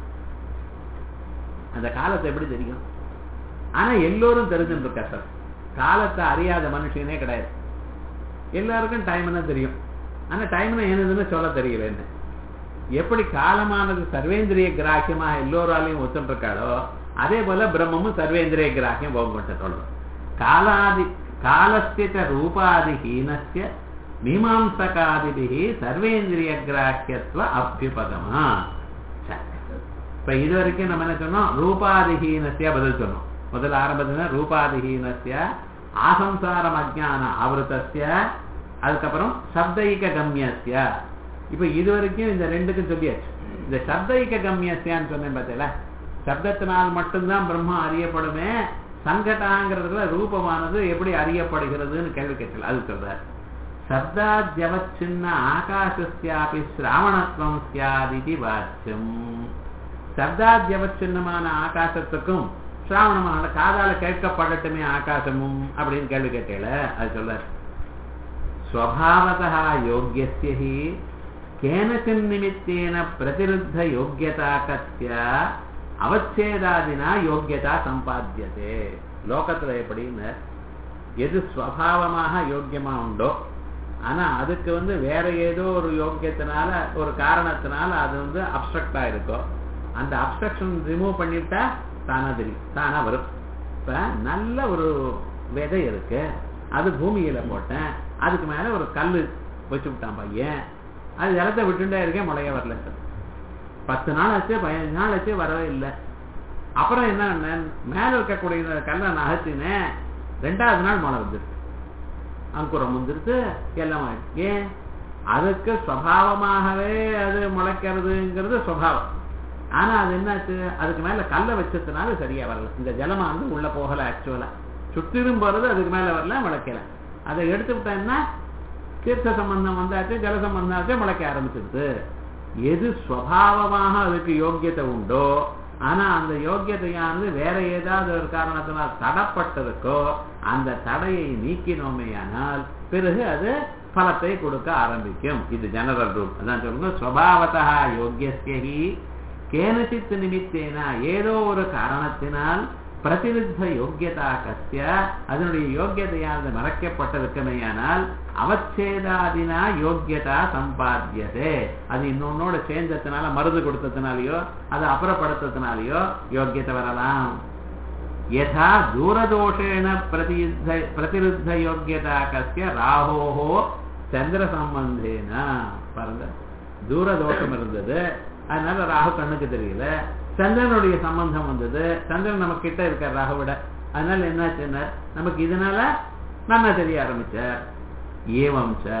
அந்த காலத்தை எப்படி தெரியும் ஆனா எல்லோரும் தெரிஞ்சுட்டு இருக்கா சார் காலத்தை அறியாத மனுஷனே கிடையாது எல்லாருக்கும் டைம்னா தெரியும் ஆனா டைம்னா என்னதுன்னு சொல்ல தெரியல என்ன எப்படி காலமானது சர்வேந்திரிய கிராக்கியமாக எல்லோராலையும் ஒத்துட்டு இருக்காளோ அதே போல பிரம்மமும் சர்வேந்திரிய கிராக்கியம் போகப்பட்ட சொல்லும் காலாதி காலஸ்ய ரூபாதிஹீனஸ்ய மீமாம்சகாதிபிகி சர்வேந்திரிய கிராக்கியத்துவ அபியுபகமா சரி. இப்ப இது வரைக்கும் நம்ம என்ன சொன்னோம் ரூபாதிஹீனஸ்ய பதில் சொன்னோம் முதல்ல ஆரம்பத்துல ரூபாதிஹீனஸ்ய ஆசம்சாரம் அஜான ஆவருத்தஸ்ய அதுக்கப்புறம் சப்தைக கம்யஸ்ய இப்ப இது வரைக்கும் இந்த ரெண்டுக்கும் சொல்லியாச்சு இந்த சப்தைக கம்யஸ்யான்னு சொன்னேன் பார்த்தீங்களா சப்தத்தினால் மட்டும்தான் பிரம்மம் அறியப்படுமே சங்கட்டாங்கிறதுல ரூபமானது எப்படி அறியப்படுகிறதுன்னு கேள்வி கேட்கல அது சொல்றார் சப்தாத்யவச்சின்ன ஆகாசஸ்யாபி சிராவணத்துவம் சியாதிதி வாச்சியம் சப்தாத்யவச்சின்னமான ஆகாசத்துக்கும் சிராவணமான காதால கேட்கப்படட்டுமே ஆகாசமும் அப்படின்னு கேள்வி கேட்டேல அது சொல்றார் ஸ்வபாவதா யோக்கியஸ்ய ஹி கேனச்சின் நிமித்தேன பிரதிருத்த யோக்கியதா கத்திய அவச்சேதாதினா யோக்கியதா சம்பாத்தியதே லோகத்துல எப்படின்னு எது ஸ்வபாவமாக யோக்கியமா உண்டோ ஆனா அதுக்கு வந்து வேற ஏதோ ஒரு யோக்கியத்தினால ஒரு காரணத்தினால அது வந்து அப்சக்டா இருக்கும் அந்த அப்சக்ஷன் ரிமூவ் பண்ணிட்டா தானா தெரியும் தானா வரும் இப்ப நல்ல ஒரு விதை இருக்கு அது பூமியில போட்டேன் அதுக்கு மேல ஒரு கல் வச்சு விட்டான் பையன் அது ஜலத்தை விட்டுட்டே இருக்கேன் முளைய வரல பத்து நாள் ஆச்சு பதினஞ்சு நாள் ஆச்சு வரவே இல்லை அப்புறம் என்ன பண்ணேன் மேல இருக்கக்கூடிய கல்லை நான் அகற்றினேன் ரெண்டாவது நாள் மழை வந்துருச்சு அங்குரம் வந்துருச்சு எல்லாம் ஆயிடுச்சு ஏன் அதுக்கு சுவாவமாகவே அது முளைக்கிறதுங்கிறது சுவாவம் ஆனா அது என்னாச்சு அதுக்கு மேல கல்லை வச்சதுனால சரியா வரல இந்த ஜலமா வந்து உள்ள போகல ஆக்சுவலா சுற்றிலும் போறது அதுக்கு மேல வரல முளைக்கல அதை எடுத்து விட்டேன்னா தீர்த்த சம்பந்தம் வந்தாச்சு ஜல சம்பந்தம் ஆச்சு முளைக்க ஆரம்பிச்சிருது எது சுவாவமாக அதுக்கு யோக்கியத்தை உண்டோ ஆனா அந்த யோக்கியத்தையானது வேற ஏதாவது ஒரு காரணத்தினால் தடப்பட்டிருக்கோ அந்த தடையை நீக்கினோமேயானால் பிறகு அது பலத்தை கொடுக்க ஆரம்பிக்கும் இது ஜெனரல் ரூல் அதான் சொல்லுங்க ஸ்வபாவதா யோக்கியஸ்யி கேனசித் நிமித்தேனா ஏதோ ஒரு காரணத்தினால் பிரதிருத்த யோக்கியதா கத்திய அதனுடைய யோக்கியதையானது மறைக்கப்பட்டிருக்குமேயானால் அவச்சேதாதினா யோக்கியதா சம்பாத்தியதே அது இன்னொன்னோட சேர்ந்ததுனால மருந்து கொடுத்ததுனாலயோ அதை அப்புறப்படுத்ததுனாலயோ யோக்கியத்தை வரலாம் யதா தூரதோஷேன பிரதியுத்த பிரதிருத்த யோக்கியதா கத்திய ராகோஹோ சந்திர சம்பந்தேன பாருங்க தூரதோஷம் இருந்தது அதனால ராகு கண்ணுக்கு தெரியல சந்திரனுடைய சம்பந்தம் வந்தது சந்திரன் நம்ம கிட்ட இருக்க ராகுவிட அதனால என்னாச்சுன்னா நமக்கு இதனால நல்லா தெரிய ஆரம்பிச்சார் ஏவம் ச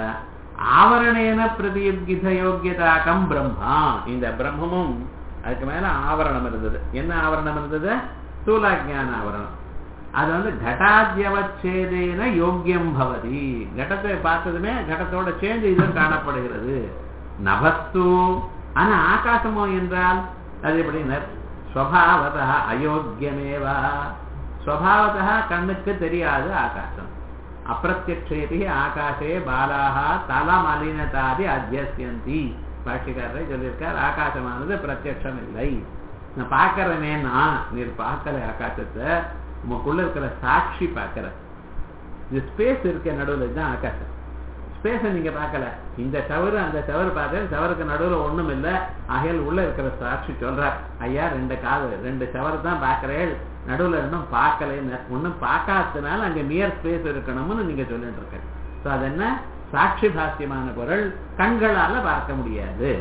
ஆவரணேன பிரதியுகித யோக்கியதாக்கம் பிரம்மா இந்த பிரம்மமும் அதுக்கு மேல ஆவரணம் இருந்தது என்ன ஆவரணம் இருந்தது ஸ்தூலாஜான ஆவரணம் அது வந்து கட்டாத்தியவச்சேதேன யோக்கியம் பவதி கடத்தை பார்த்ததுமே கடத்தோட சேர்ந்து இதுவும் காணப்படுகிறது நபஸ்து ஆனா ஆகாசமோ என்றால் அது எப்படின்னா ஸ்வபாவதா அயோக்கியமேவா ஸ்வபாவதா கண்ணுக்கு தெரியாது ஆகாசம் அப்பிரத்யக்ஷேபி ஆகாஷே பாலாக தலமலினதாதி அத்தியசியந்தி பாஷிக்காரரை சொல்லியிருக்கார் ஆகாசமானது பிரத்யக்ஷம் இல்லை நான் பார்க்கறேனே நான் நீர் பார்க்கல ஆகாசத்தை உமக்குள்ள இருக்கிற சாட்சி பார்க்கற இது ஸ்பேஸ் இருக்க நடுவில் தான் ஆகாசம் ஸ்பேஸை நீங்க பார்க்கல இந்த சவறு அந்த சவறு பார்த்தேன் சவருக்கு நடுவில் ஒண்ணும் இல்லை ஆகையால் உள்ள இருக்கிற சாட்சி சொல்றார் ஐயா ரெண்டு காது ரெண்டு சவறு தான் பார்க்கறேன் நடுவில் இன்னும் பார்க்கலன்னு ஒன்றும் பார்க்காததுனால அங்க நியர் ஸ்பேஸ் இருக்கணும்னு நீங்க சொல்லிட்டு இருக்க ஸோ அது என்ன சாட்சி பாத்தியமான பொருள் கண்களால பார்க்க முடியாது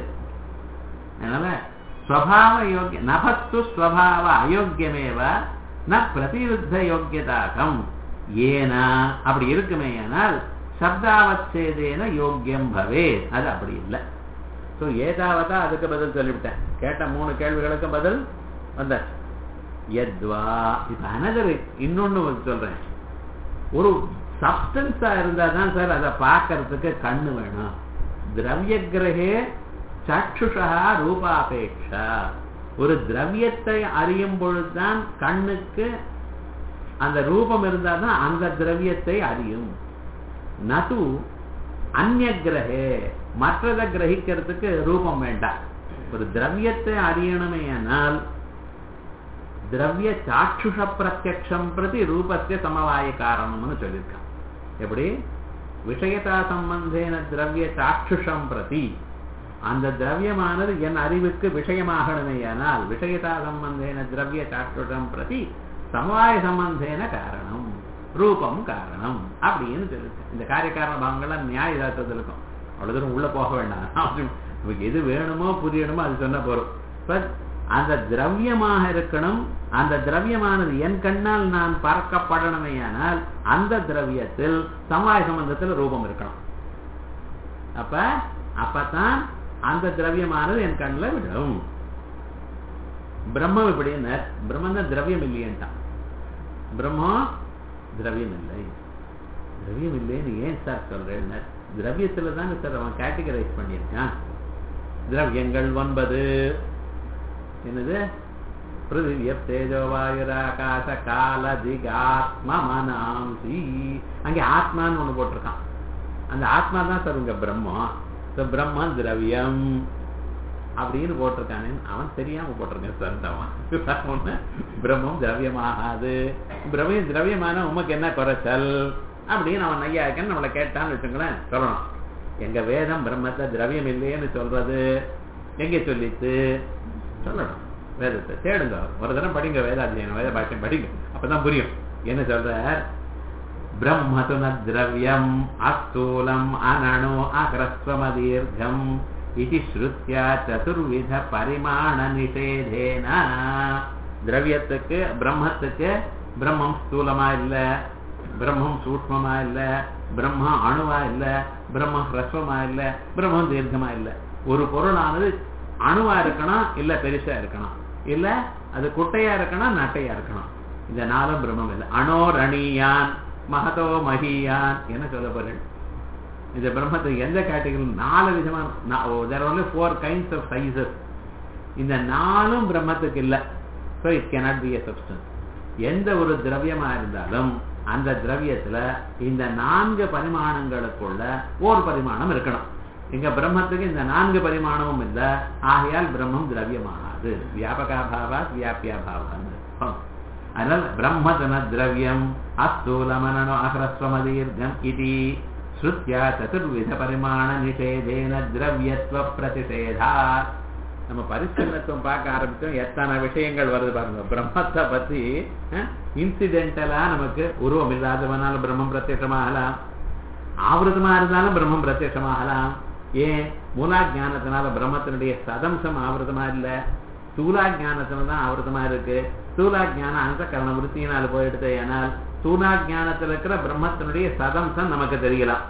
அதனால ஸ்வபாவ யோக்கிய நபத்து ஸ்வபாவ அயோக்கியமேவ ந பிரதியுத்த யோக்கியதாகம் ஏனா அப்படி இருக்குமே ஆனால் சப்தாவச்சேதேன யோக்கியம் பவே அது அப்படி இல்லை ஸோ ஏதாவதா அதுக்கு பதில் சொல்லிவிட்டேன் கேட்ட மூணு கேள்விகளுக்கு பதில் வந்தாச்சு எத்வா இப்ப அனதர் இன்னொன்னு சொல்றேன் ஒரு சப்டன்ஸா இருந்தா தான் சார் அதை பார்க்கறதுக்கு கண்ணு வேணும் திரவிய கிரகே சக்ஷுஷா ரூபாபேட்சா ஒரு திரவியத்தை அறியும் பொழுதுதான் கண்ணுக்கு அந்த ரூபம் இருந்தால் தான் அந்த திரவியத்தை அறியும் நது அந்நிய கிரகே மற்றதை கிரகிக்கிறதுக்கு ரூபம் வேண்டாம் ஒரு திரவியத்தை அறியணுமே ஆனால் திரவிய சாட்சுஷ பிரத்யக்ஷம் பிரதி ரூபத்திய சமவாய காரணம்னு சொல்லியிருக்கான் எப்படி விஷயதா சம்பந்தேன திரவிய சாட்சுஷம் பிரதி அந்த திரவியமானது என் அறிவுக்கு விஷயமாகணுமேயானால் விஷயதா சம்பந்தேன திரவிய சாட்சுஷம் பிரதி சமவாய சம்பந்தேன காரணம் ரூபம் காரணம் அப்படின்னு சொல்லிருக்கேன் இந்த காரியக்காரண பாவங்கள்லாம் நியாய யதார்த்தத்தில் இருக்கும் அவ்வளவு தூரம் உள்ள போக வேண்டாம் நமக்கு எது வேணுமோ புரியணுமோ அது சொன்ன போறோம் அந்த திரவியமாக இருக்கணும் அந்த திரவியமானது என் கண்ணால் நான் பார்க்கப்படணுமேயானால் அந்த திரவியத்தில் சமவாய சம்பந்தத்தில் ரூபம் இருக்கணும் அப்ப அப்பதான் அந்த திரவியமானது என் கண்ணில் விடும் பிரம்மம் எப்படி என்ன பிரம்மம் தான் திரவியம் இல்லையன்ட்டான் பிரம்மம் திரவியம் இல்லை திரவியம் இல்லைன்னு ஏன் சார் சொல்றேன் திரவியத்துல தானே சார் அவன் கேட்டகரைஸ் பண்ணியிருக்கான் திரவியங்கள் ஒன்பது என்னது பிருத்திவிய தேஜோவாயுராகாச கால திக் ஆத்ம மனாம்சி அங்கே ஆத்மான்னு ஒண்ணு போட்டிருக்கான் அந்த ஆத்மா தான் சார் உங்க பிரம்மம் So, பிரம்மம் திரவியம் அப்படின்னு போட்டிருக்கானே அவன் தெரியாம போட்டிருக்கேன் சார் அவன் பிரம்மம் திரவியமாகாது பிரவியம் திரவியமான உமக்கு என்ன குறைச்சல் அப்படின்னு அவன் நையாக்கன்னு நம்மளை கேட்டான்னு வச்சுங்களேன் சொல்லணும் எங்க வேதம் பிரம்மத்தை திரவியம் இல்லையேன்னு சொல்றது எங்க சொல்லித்து சொல்லணும் வேதத்தை தேடுங்க ஒரு தரம் படிங்க வேதாத்தியனம் வேத பாஷ்யம் படிங்க அப்பதான் புரியும் என்ன சொல்ற பிரம்மது ந திரவியம் அஸ்தூலம் அனணு அகிரஸ்வமதீர்க்கம் இது ஸ்ருத்யா சதுர்வித பரிமாண நிஷேதேன திரவியத்துக்கு பிரம்மத்துக்கு பிரம்மம் ஸ்தூலமா இல்ல பிரம்மம் சூக்மமா இல்ல பிரம்மா அணுவா இல்ல பிரம்மம் ஹ்ரஸ்வமா இல்ல பிரம்மம் தீர்க்கமா இல்ல ஒரு பொருளானது அணுவா இருக்கணும் இல்ல பெருசா இருக்கணும் இல்ல அது குட்டையா இருக்கணும் நட்டையா இருக்கணும் இந்த நாளும் பிரம்மம் இல்லை அணோரணியான் மகதோ மகியான் என்ன சொல்ல போறேன் இந்த பிரம்மத்துக்கு எந்த கேட்டகரி நாலு விதமான there only four kinds of sizes இந்த நாலும் பிரம்மத்துக்கு இல்லை so it cannot be a substance எந்த ஒரு திரவியமா இருந்தாலும் அந்த திரவியத்துல இந்த நான்கு பரிமாணங்களுக்குள்ள ஒரு பரிமாணம் இருக்கணும் இங்க பிரம்மத்துக்கு இந்த நான்கு பரிமாணமும் இல்லை ஆகையால் பிரம்மம் திரவியமாகாது வியாபகா பாவா வியாபியா பாவான்னு அதனால் பிரம்மதன திரவியம் அஸ்தூலமனோ அகரஸ்வமதீர்க்கம் இது ஸ்ருத்யா சதுர்வித பரிமாண நிஷேதேன திரவியத்துவ பிரதிஷேதா நம்ம பரிசீலனத்துவம் பார்க்க ஆரம்பிச்சோம் எத்தனை விஷயங்கள் வருது பாருங்க பிரம்மத்தை பத்தி இன்சிடென்டலா நமக்கு உருவம் இல்லாதவனால பிரம்மம் பிரத்யட்சமாகலாம் ஆவருத்தமா இருந்தாலும் பிரம்மம் பிரத்யட்சமாகலாம் ஏன் மூலா ஜானத்தினால பிரம்மத்தினுடைய சதம்சம் ஆவருத்தமா இல்ல ஸ்தூலா ஜானத்துல தான் ஆவருத்தமா இருக்கு ஸ்தூலா ஜானம் அந்த கரண விருத்தியினால் போயிடுது ஏனால் ஸ்தூலா ஜானத்துல இருக்கிற பிரம்மத்தினுடைய சதம்சம் நமக்கு தெரியலாம்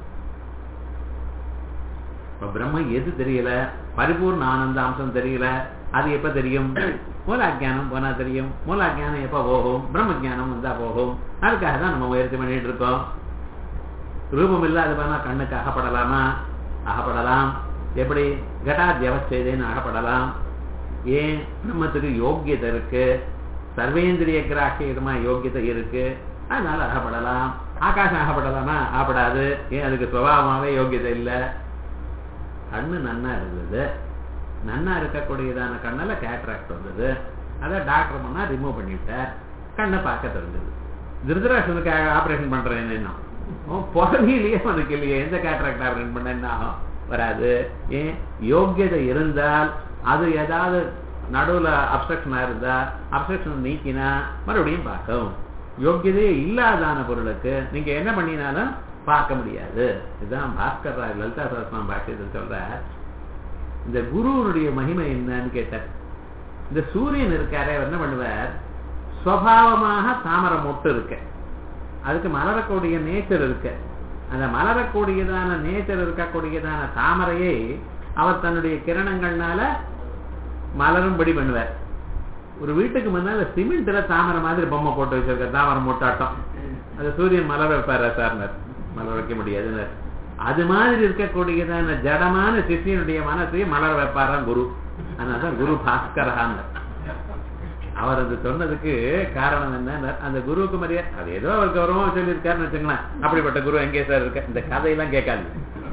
இப்ப பிரம்மம் எது தெரியல பரிபூர்ண ஆனந்த அம்சம் தெரியல அது எப்ப தெரியும் மூலாஜானம் போனா தெரியும் மூலாஜானம் எப்ப போகும் பிரம்ம ஜானம் வந்தா போகும் அதுக்காக தான் நம்ம முயற்சி பண்ணிட்டு இருக்கோம் ரூபம் இல்லாத போனா கண்ணுக்கு அகப்படலாமா அகப்படலாம் எப்படி கட்டாத்தியவச்சேதேன்னு அகப்படலாம் ஏன் பிரம்மத்துக்கு யோக்கியத்தை இருக்கு சர்வேந்திரிய கிராக்கியமா யோக்கியத்தை இருக்கு அதனால அகப்படலாம் ஆகாசம் அகப்படலாமா ஆகப்படாது ஏன் அதுக்கு சுபாவமாவே யோக்கியதை இல்லை கண்ணு நன்னா இருந்தது நன்னா இருக்கக்கூடியதான கண்ணில் கேட்ராக்ட் வந்தது அதை டாக்டர் பண்ணா ரிமூவ் பண்ணிவிட்டார் கண்ணை பார்க்க தெரிஞ்சது திருதராசனுக்கு ஆபரேஷன் பண்றேன் என்ன பிறவிலேயே அவனுக்கு இல்லையே எந்த கேட்ராக்ட் ஆபரேஷன் பண்ண என்ன ஆகும் வராது ஏன் யோக்கியதை இருந்தால் அது ஏதாவது நடுவுல அப்சக்ஷனா இருந்தா அப்சக்ஷன் நீக்கினா மறுபடியும் பார்க்கும் யோக்கியதையே இல்லாதான பொருளுக்கு நீங்க என்ன பண்ணினாலும் பார்க்க முடியாது இதுதான் பாஸ்கர் ராய் லலிதா சரஸ்வரம் பாஷ்யத்தில் சொல்ற இந்த குருவனுடைய மகிமை என்னன்னு கேட்டார் இந்த சூரியன் இருக்காரே அவர் என்ன பண்ணுவார் சுவாவமாக தாமரை மொட்டு இருக்கு அதுக்கு மலரக்கூடிய நேச்சர் இருக்கு அந்த மலரக்கூடியதான நேச்சர் இருக்கக்கூடியதான தாமரையை அவர் தன்னுடைய கிரணங்கள்னால மலரும்படி பண்ணுவார் ஒரு வீட்டுக்கு முன்னால சிமெண்ட்ல தாமரை மாதிரி பொம்மை போட்டு வச்சிருக்க தாமரை மொட்டாட்டம் அது சூரியன் மலர வைப்பாரா சார்னர் மலர் வைக்க முடியாது அது மாதிரி இருக்கக்கூடியதான ஜடமான சிஷியனுடைய மனசையும் மலர வைப்பாராம் குரு அதனாலதான் குரு பாஸ்கரான் அவர் அது சொன்னதுக்கு காரணம் என்ன அந்த குருவுக்கு மரியாதை அது ஏதோ அவர் கௌரவமா சொல்லியிருக்காருன்னு வச்சுங்களேன் அப்படிப்பட்ட குரு எங்கே சார் இருக்க இந்த கதையெல்லாம் கேட்காது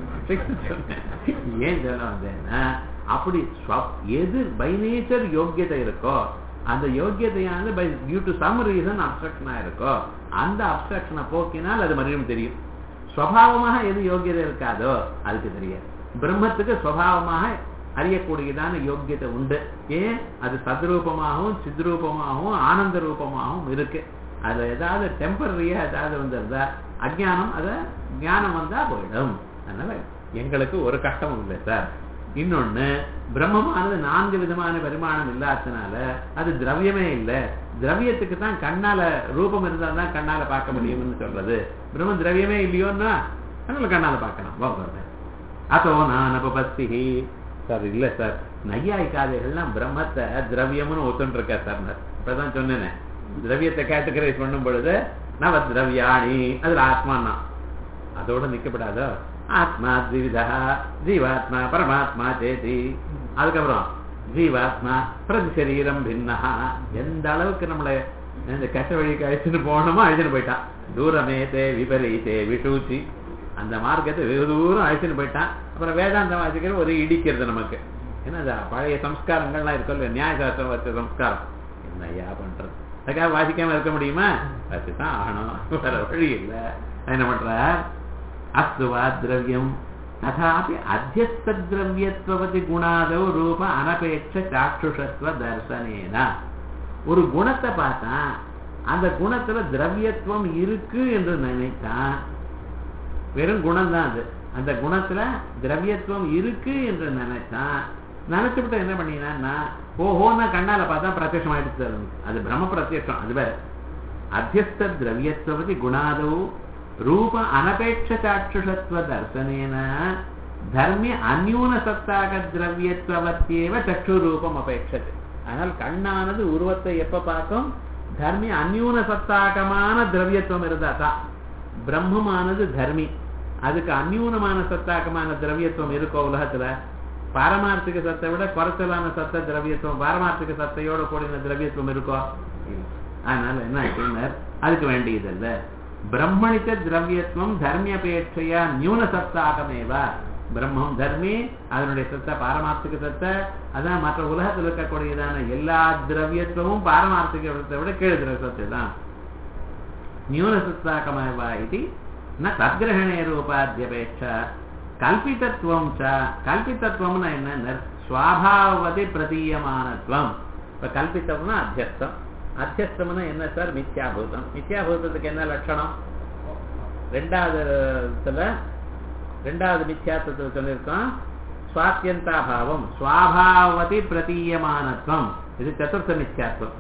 ஏன் சொல்ல வந்தேன்னா அப்படி எது பை நேச்சர் யோக்கியதை இருக்கோ அந்த யோக்கியதையானது by due to some reason அப்சக்ஷனா இருக்கோ அந்த அப்சக்ஷனை போக்கினால் அது மறுபடியும் தெரியும் சுவாவமாக எது யோகியதை இருக்காதோ அதுக்கு தெரியாது பிரம்மத்துக்கு சுவாவமாக அறியக்கூடியதான யோக்கியத்தை உண்டு ஏன் அது சத்ரூபமாகவும் சித்ரூபமாகவும் ஆனந்த ரூபமாகவும் இருக்கு அதுல ஏதாவது டெம்பரரியா ஏதாவது வந்திருந்தா அஜானம் அத ஞானம் வந்தா போயிடும் அதனால எங்களுக்கு ஒரு கஷ்டமும் இல்லை சார் இன்னொன்னு பிரம்மமானது நான்கு விதமான பரிமாணம் இல்லாததுனால அது திரவியமே இல்லை திரவியத்துக்கு தான் கண்ணால ரூபம் இருந்தா தான் கண்ணால பார்க்க முடியும்னு சொல்றது பிரம்மம் திரவியமே இல்லையோன்னா அதனால கண்ணால பார்க்கலாம் வாங்க அதோ நான் அபபஸ்தி சார் இல்ல சார் நையாய்க்காதைகள்லாம் பிரம்மத்தை திரவியம்னு ஒத்துன்னு இருக்கா சார் இப்பதான் சொன்னேனே திரவியத்தை கேட்டகரைஸ் பண்ணும் பொழுது நவ திரவியாணி அதுல ஆத்மான்னா அதோட நிக்கப்படாதோ ஆத்மா திவிதா ஜீவாத்மா பரமாத்மா சேதி அதுக்கப்புறம் ஜீவாத்மா பிரதி சரீரம் பின்னா எந்த அளவுக்கு நம்மளை இந்த கெட்ட வழிக்கு அழைச்சிட்டு போனோமோ அழைச்சிட்டு போயிட்டான் தூரமே தே விபரீதே விஷூச்சி அந்த மார்க்கத்தை வெகு தூரம் அழைச்சிட்டு போயிட்டான் அப்புறம் வேதாந்தம் வாசிக்கிற ஒரு இடிக்கிறது நமக்கு ஏன்னா அந்த பழைய சம்ஸ்காரங்கள்லாம் இருக்கல நியாயசாஸ்திரம் வச்ச சம்ஸ்காரம் என்ன ஐயா பண்றது அதுக்காக வாசிக்காம இருக்க முடியுமா வச்சுதான் ஆகணும் வேற வழி இல்லை என்ன பண்ற அஸ்து வா திரவியம் ததாபி அத்தியஸ்திரவியத்துவதி குணாதோ ரூப அனபேட்ச சாட்சுஷத்துவ தர்சனேனா ஒரு குணத்தை பார்த்தா அந்த குணத்துல திரவியத்துவம் இருக்கு என்று நினைத்தான் வெறும் குணம் தான் அது அந்த குணத்துல திரவியத்துவம் இருக்கு என்று நினைச்சான் நினைச்சுவிட்டு என்ன பண்ணினா ஓஹோன்னா கண்ணால பார்த்தா பிரத்யட்சம் ஆயிடுச்சு அது பிரம்ம பிரத்யட்சம் அது வேற அத்தியஸ்த திரவியத்துவதி குணாதோ ரூப அனபேட்ச சாட்சுஷத்துவ தர்சனேன தர்மிய அந்யூன சத்தாக திரவியத்துவத்தியேவ சக்ஷு ரூபம் அபேட்சது ஆனால் கண்ணானது உருவத்தை எப்ப பார்க்கும் தர்மிய அந்யூன சத்தாகமான திரவியத்துவம் இருந்தா தான் பிரம்மமானது தர்மி அதுக்கு அந்யூனமான சத்தாக்கமான திரவியத்துவம் இருக்கோ உலகத்துல பாரமார்த்திக சத்தை விட குறைச்சலான சத்த திரவியத்துவம் பாரமார்த்திக சத்தையோட கூடின திரவியத்துவம் இருக்கோ அதனால என்ன ஆச்சுனர் அதுக்கு வேண்டியதில்ல பிரம்மணிக்க திரவியத்துவம் தர்மியபேட்சையா நியூன சத்தாகமேவா பிரம்மம் தர்மி அதனுடைய சத்த பாரமார்த்திக சத்த அதான் மற்ற உலகத்தில் இருக்கக்கூடியதான எல்லா திரவியத்துவமும் பாரமார்த்திக விட கீழ் திரவத்தை தான் न्यूनसत्ताकमेव इति न तद्ग्रहणे रूपाद्यपेक्ष கல்பித்தத்துவம் ச கல்பித்தத்துவம்னா என்ன சுவாபாவதி பிரதீயமானத்துவம் இப்ப கல்பித்தம்னா அத்தியஸ்தம் அத்தியஸ்தம்னா என்ன சார் மித்யாபூதம் மித்யாபூதத்துக்கு என்ன லட்சணம் ரெண்டாவதுல ரெண்டாவது மித்யாத்துவத்தில் சொல்லியிருக்கோம் சுவாத்தியந்தாபாவம் சுவாபாவதி பிரதீயமானத்துவம் இது சதுர்த்த மித்யாத்துவம்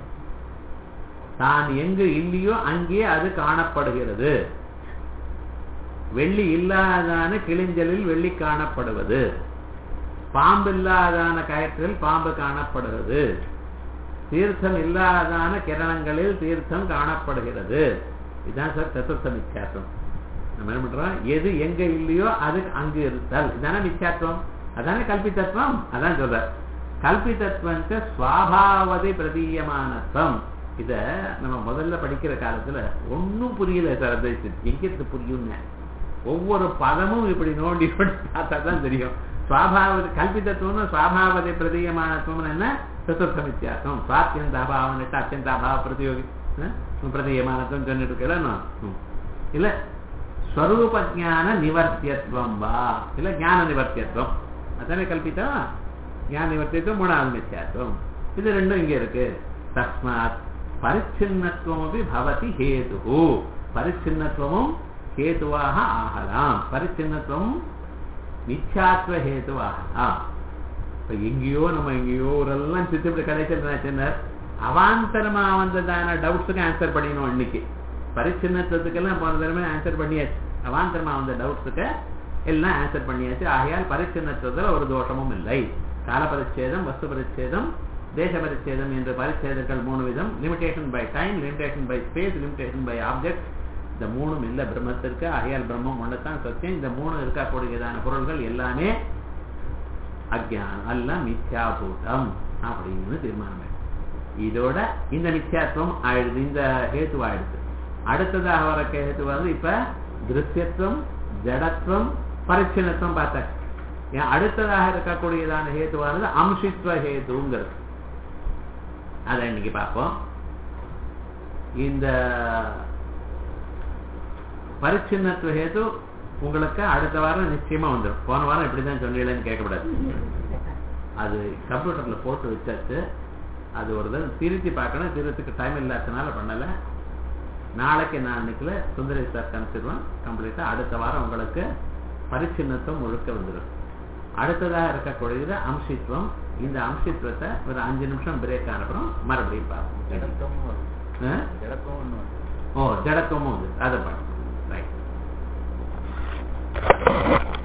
தான் எங்கு இல்லையோ அங்கே அது காணப்படுகிறது வெள்ளி இல்லாதான கிளிஞ்சலில் வெள்ளி காணப்படுவது பாம்பு இல்லாதான கயற்றில் பாம்பு காணப்படுகிறது தீர்த்தம் இல்லாதான கிரணங்களில் தீர்த்தம் காணப்படுகிறது இதுதான் சார் சதுர்த்த மித்யாத்வம் நம்ம என்ன பண்றோம் எது எங்க இல்லையோ அது அங்கு இருத்தல் இதானே மித்யாத்வம் அதானே கல்பித்தத்துவம் அதான் சொல்ற கல்பித்தத்துவம் சுவாபாவதி பிரதீயமானத்துவம் இத நம்ம முதல்ல படிக்கிற காலத்துல ஒன்னும் புரியல சார் அந்த எங்கிருந்து புரியும்னு ஒவ்வொரு பதமும் இப்படி நோண்டி பார்த்தா தான் தெரியும் சுவாபாவதி கல்பித்தத்துவம் சுவாபாவதி பிரதீயமானத்துவம் என்ன சதுர்த்த வித்தியாசம் சுவாத்தியந்த அபாவம் அத்தியந்த அபாவ பிரதியோகி பிரதீயமானத்துவம் சொல்லிட்டு இருக்கல இல்ல ஸ்வரூப ஜான நிவர்த்தியத்துவம் வா இல்ல ஞான நிவர்த்தியத்துவம் அதானே கல்பித்தம் ஞான நிவர்த்தியத்துவம் மூணாவது வித்தியாசம் இது ரெண்டும் இங்க இருக்கு தஸ்மாத் பரிச்சின்னத்துவமபி பவதி ஹேது பரிச்சின்னத்துவமும் ஹேதுவாக ஆகலாம் பரிச்சின்னத்துவம் மித்யாத்வ ஹேதுவாகலாம் இப்ப எங்கேயோ நம்ம எங்கேயோ ஊரெல்லாம் சித்திப்படி கிடைச்சது அவாந்தரமா வந்ததான டவுட்ஸுக்கு ஆன்சர் பண்ணிடணும் இன்னைக்கு பரிச்சின்னத்துவத்துக்கெல்லாம் போன தடவை ஆன்சர் பண்ணியாச்சு அவாந்தரமா வந்த டவுட்ஸுக்கு எல்லாம் ஆன்சர் பண்ணியாச்சு ஆகையால் பரிச்சின்னத்துவத்தில் ஒரு தோஷமும் இல்லை கால பரிச்சேதம் வஸ்து பரிச்சேதம் தேச பரிச்சேதம் என்ற பரிச்சேதங்கள் மூணு விதம் limitation by time limitation by space limitation by object இந்த மூணும் இல்ல பிரம்மத்திற்கு ஆகையால் பிரம்மம் ஒன்றுதான் சத்தியம் இந்த மூணு இருக்கக்கூடியதான பொருள்கள் எல்லாமே அஜானம் எல்லாம் மித்யாபூதம் அப்படின்னு தீர்மானம் இதோட இந்த மித்யாத்துவம் ஆயிடுது இந்த ஹேத்து ஆயிடுது அடுத்ததாக வர ஹேத்து வந்து இப்ப திருஷ்யத்துவம் ஜடத்துவம் பரிச்சினத்துவம் பார்த்தாச்சு ஏன் அடுத்ததாக இருக்கக்கூடியதான ஹேத்துவானது அம்சித்வ ஹேத்துங்கிறது அதை இன்னைக்கு பார்ப்போம் இந்த பரிச்சின்னத்துவ ஹேத்து உங்களுக்கு அடுத்த வாரம் நிச்சயமா வந்துடும் போன வாரம் இப்படிதான் சொன்னீங்களேன்னு கேட்கக்கூடாது அது கம்ப்யூட்டர்ல போட்டு வச்சாச்சு அது ஒரு தடவை திருத்தி பார்க்கணும் திருத்துக்கு டைம் இல்லாதனால பண்ணல நாளைக்கு நான் அன்னைக்குல சுந்தரேஷ் சார் காமிச்சிருவேன் கம்ப்ளீட்டா அடுத்த வாரம் உங்களுக்கு பரிச்சின்னத்துவம் முழுக்க வந்துடும் அடுத்ததாக இருக்கக்கூடியது அம்சித்வம் இந்த அம்சித்வத்தை ஒரு அஞ்சு நிமிஷம் பிரேக் அனுப்புறோம் மறுபடியும் பார்ப்போம் ஜடத்துவமும் வரும். ஆ? ஜடத்துவம் ஒண்ணு வரும். ஓ ஜடத்துவமும் வந்து அதை பார்ப்போம் ரைட்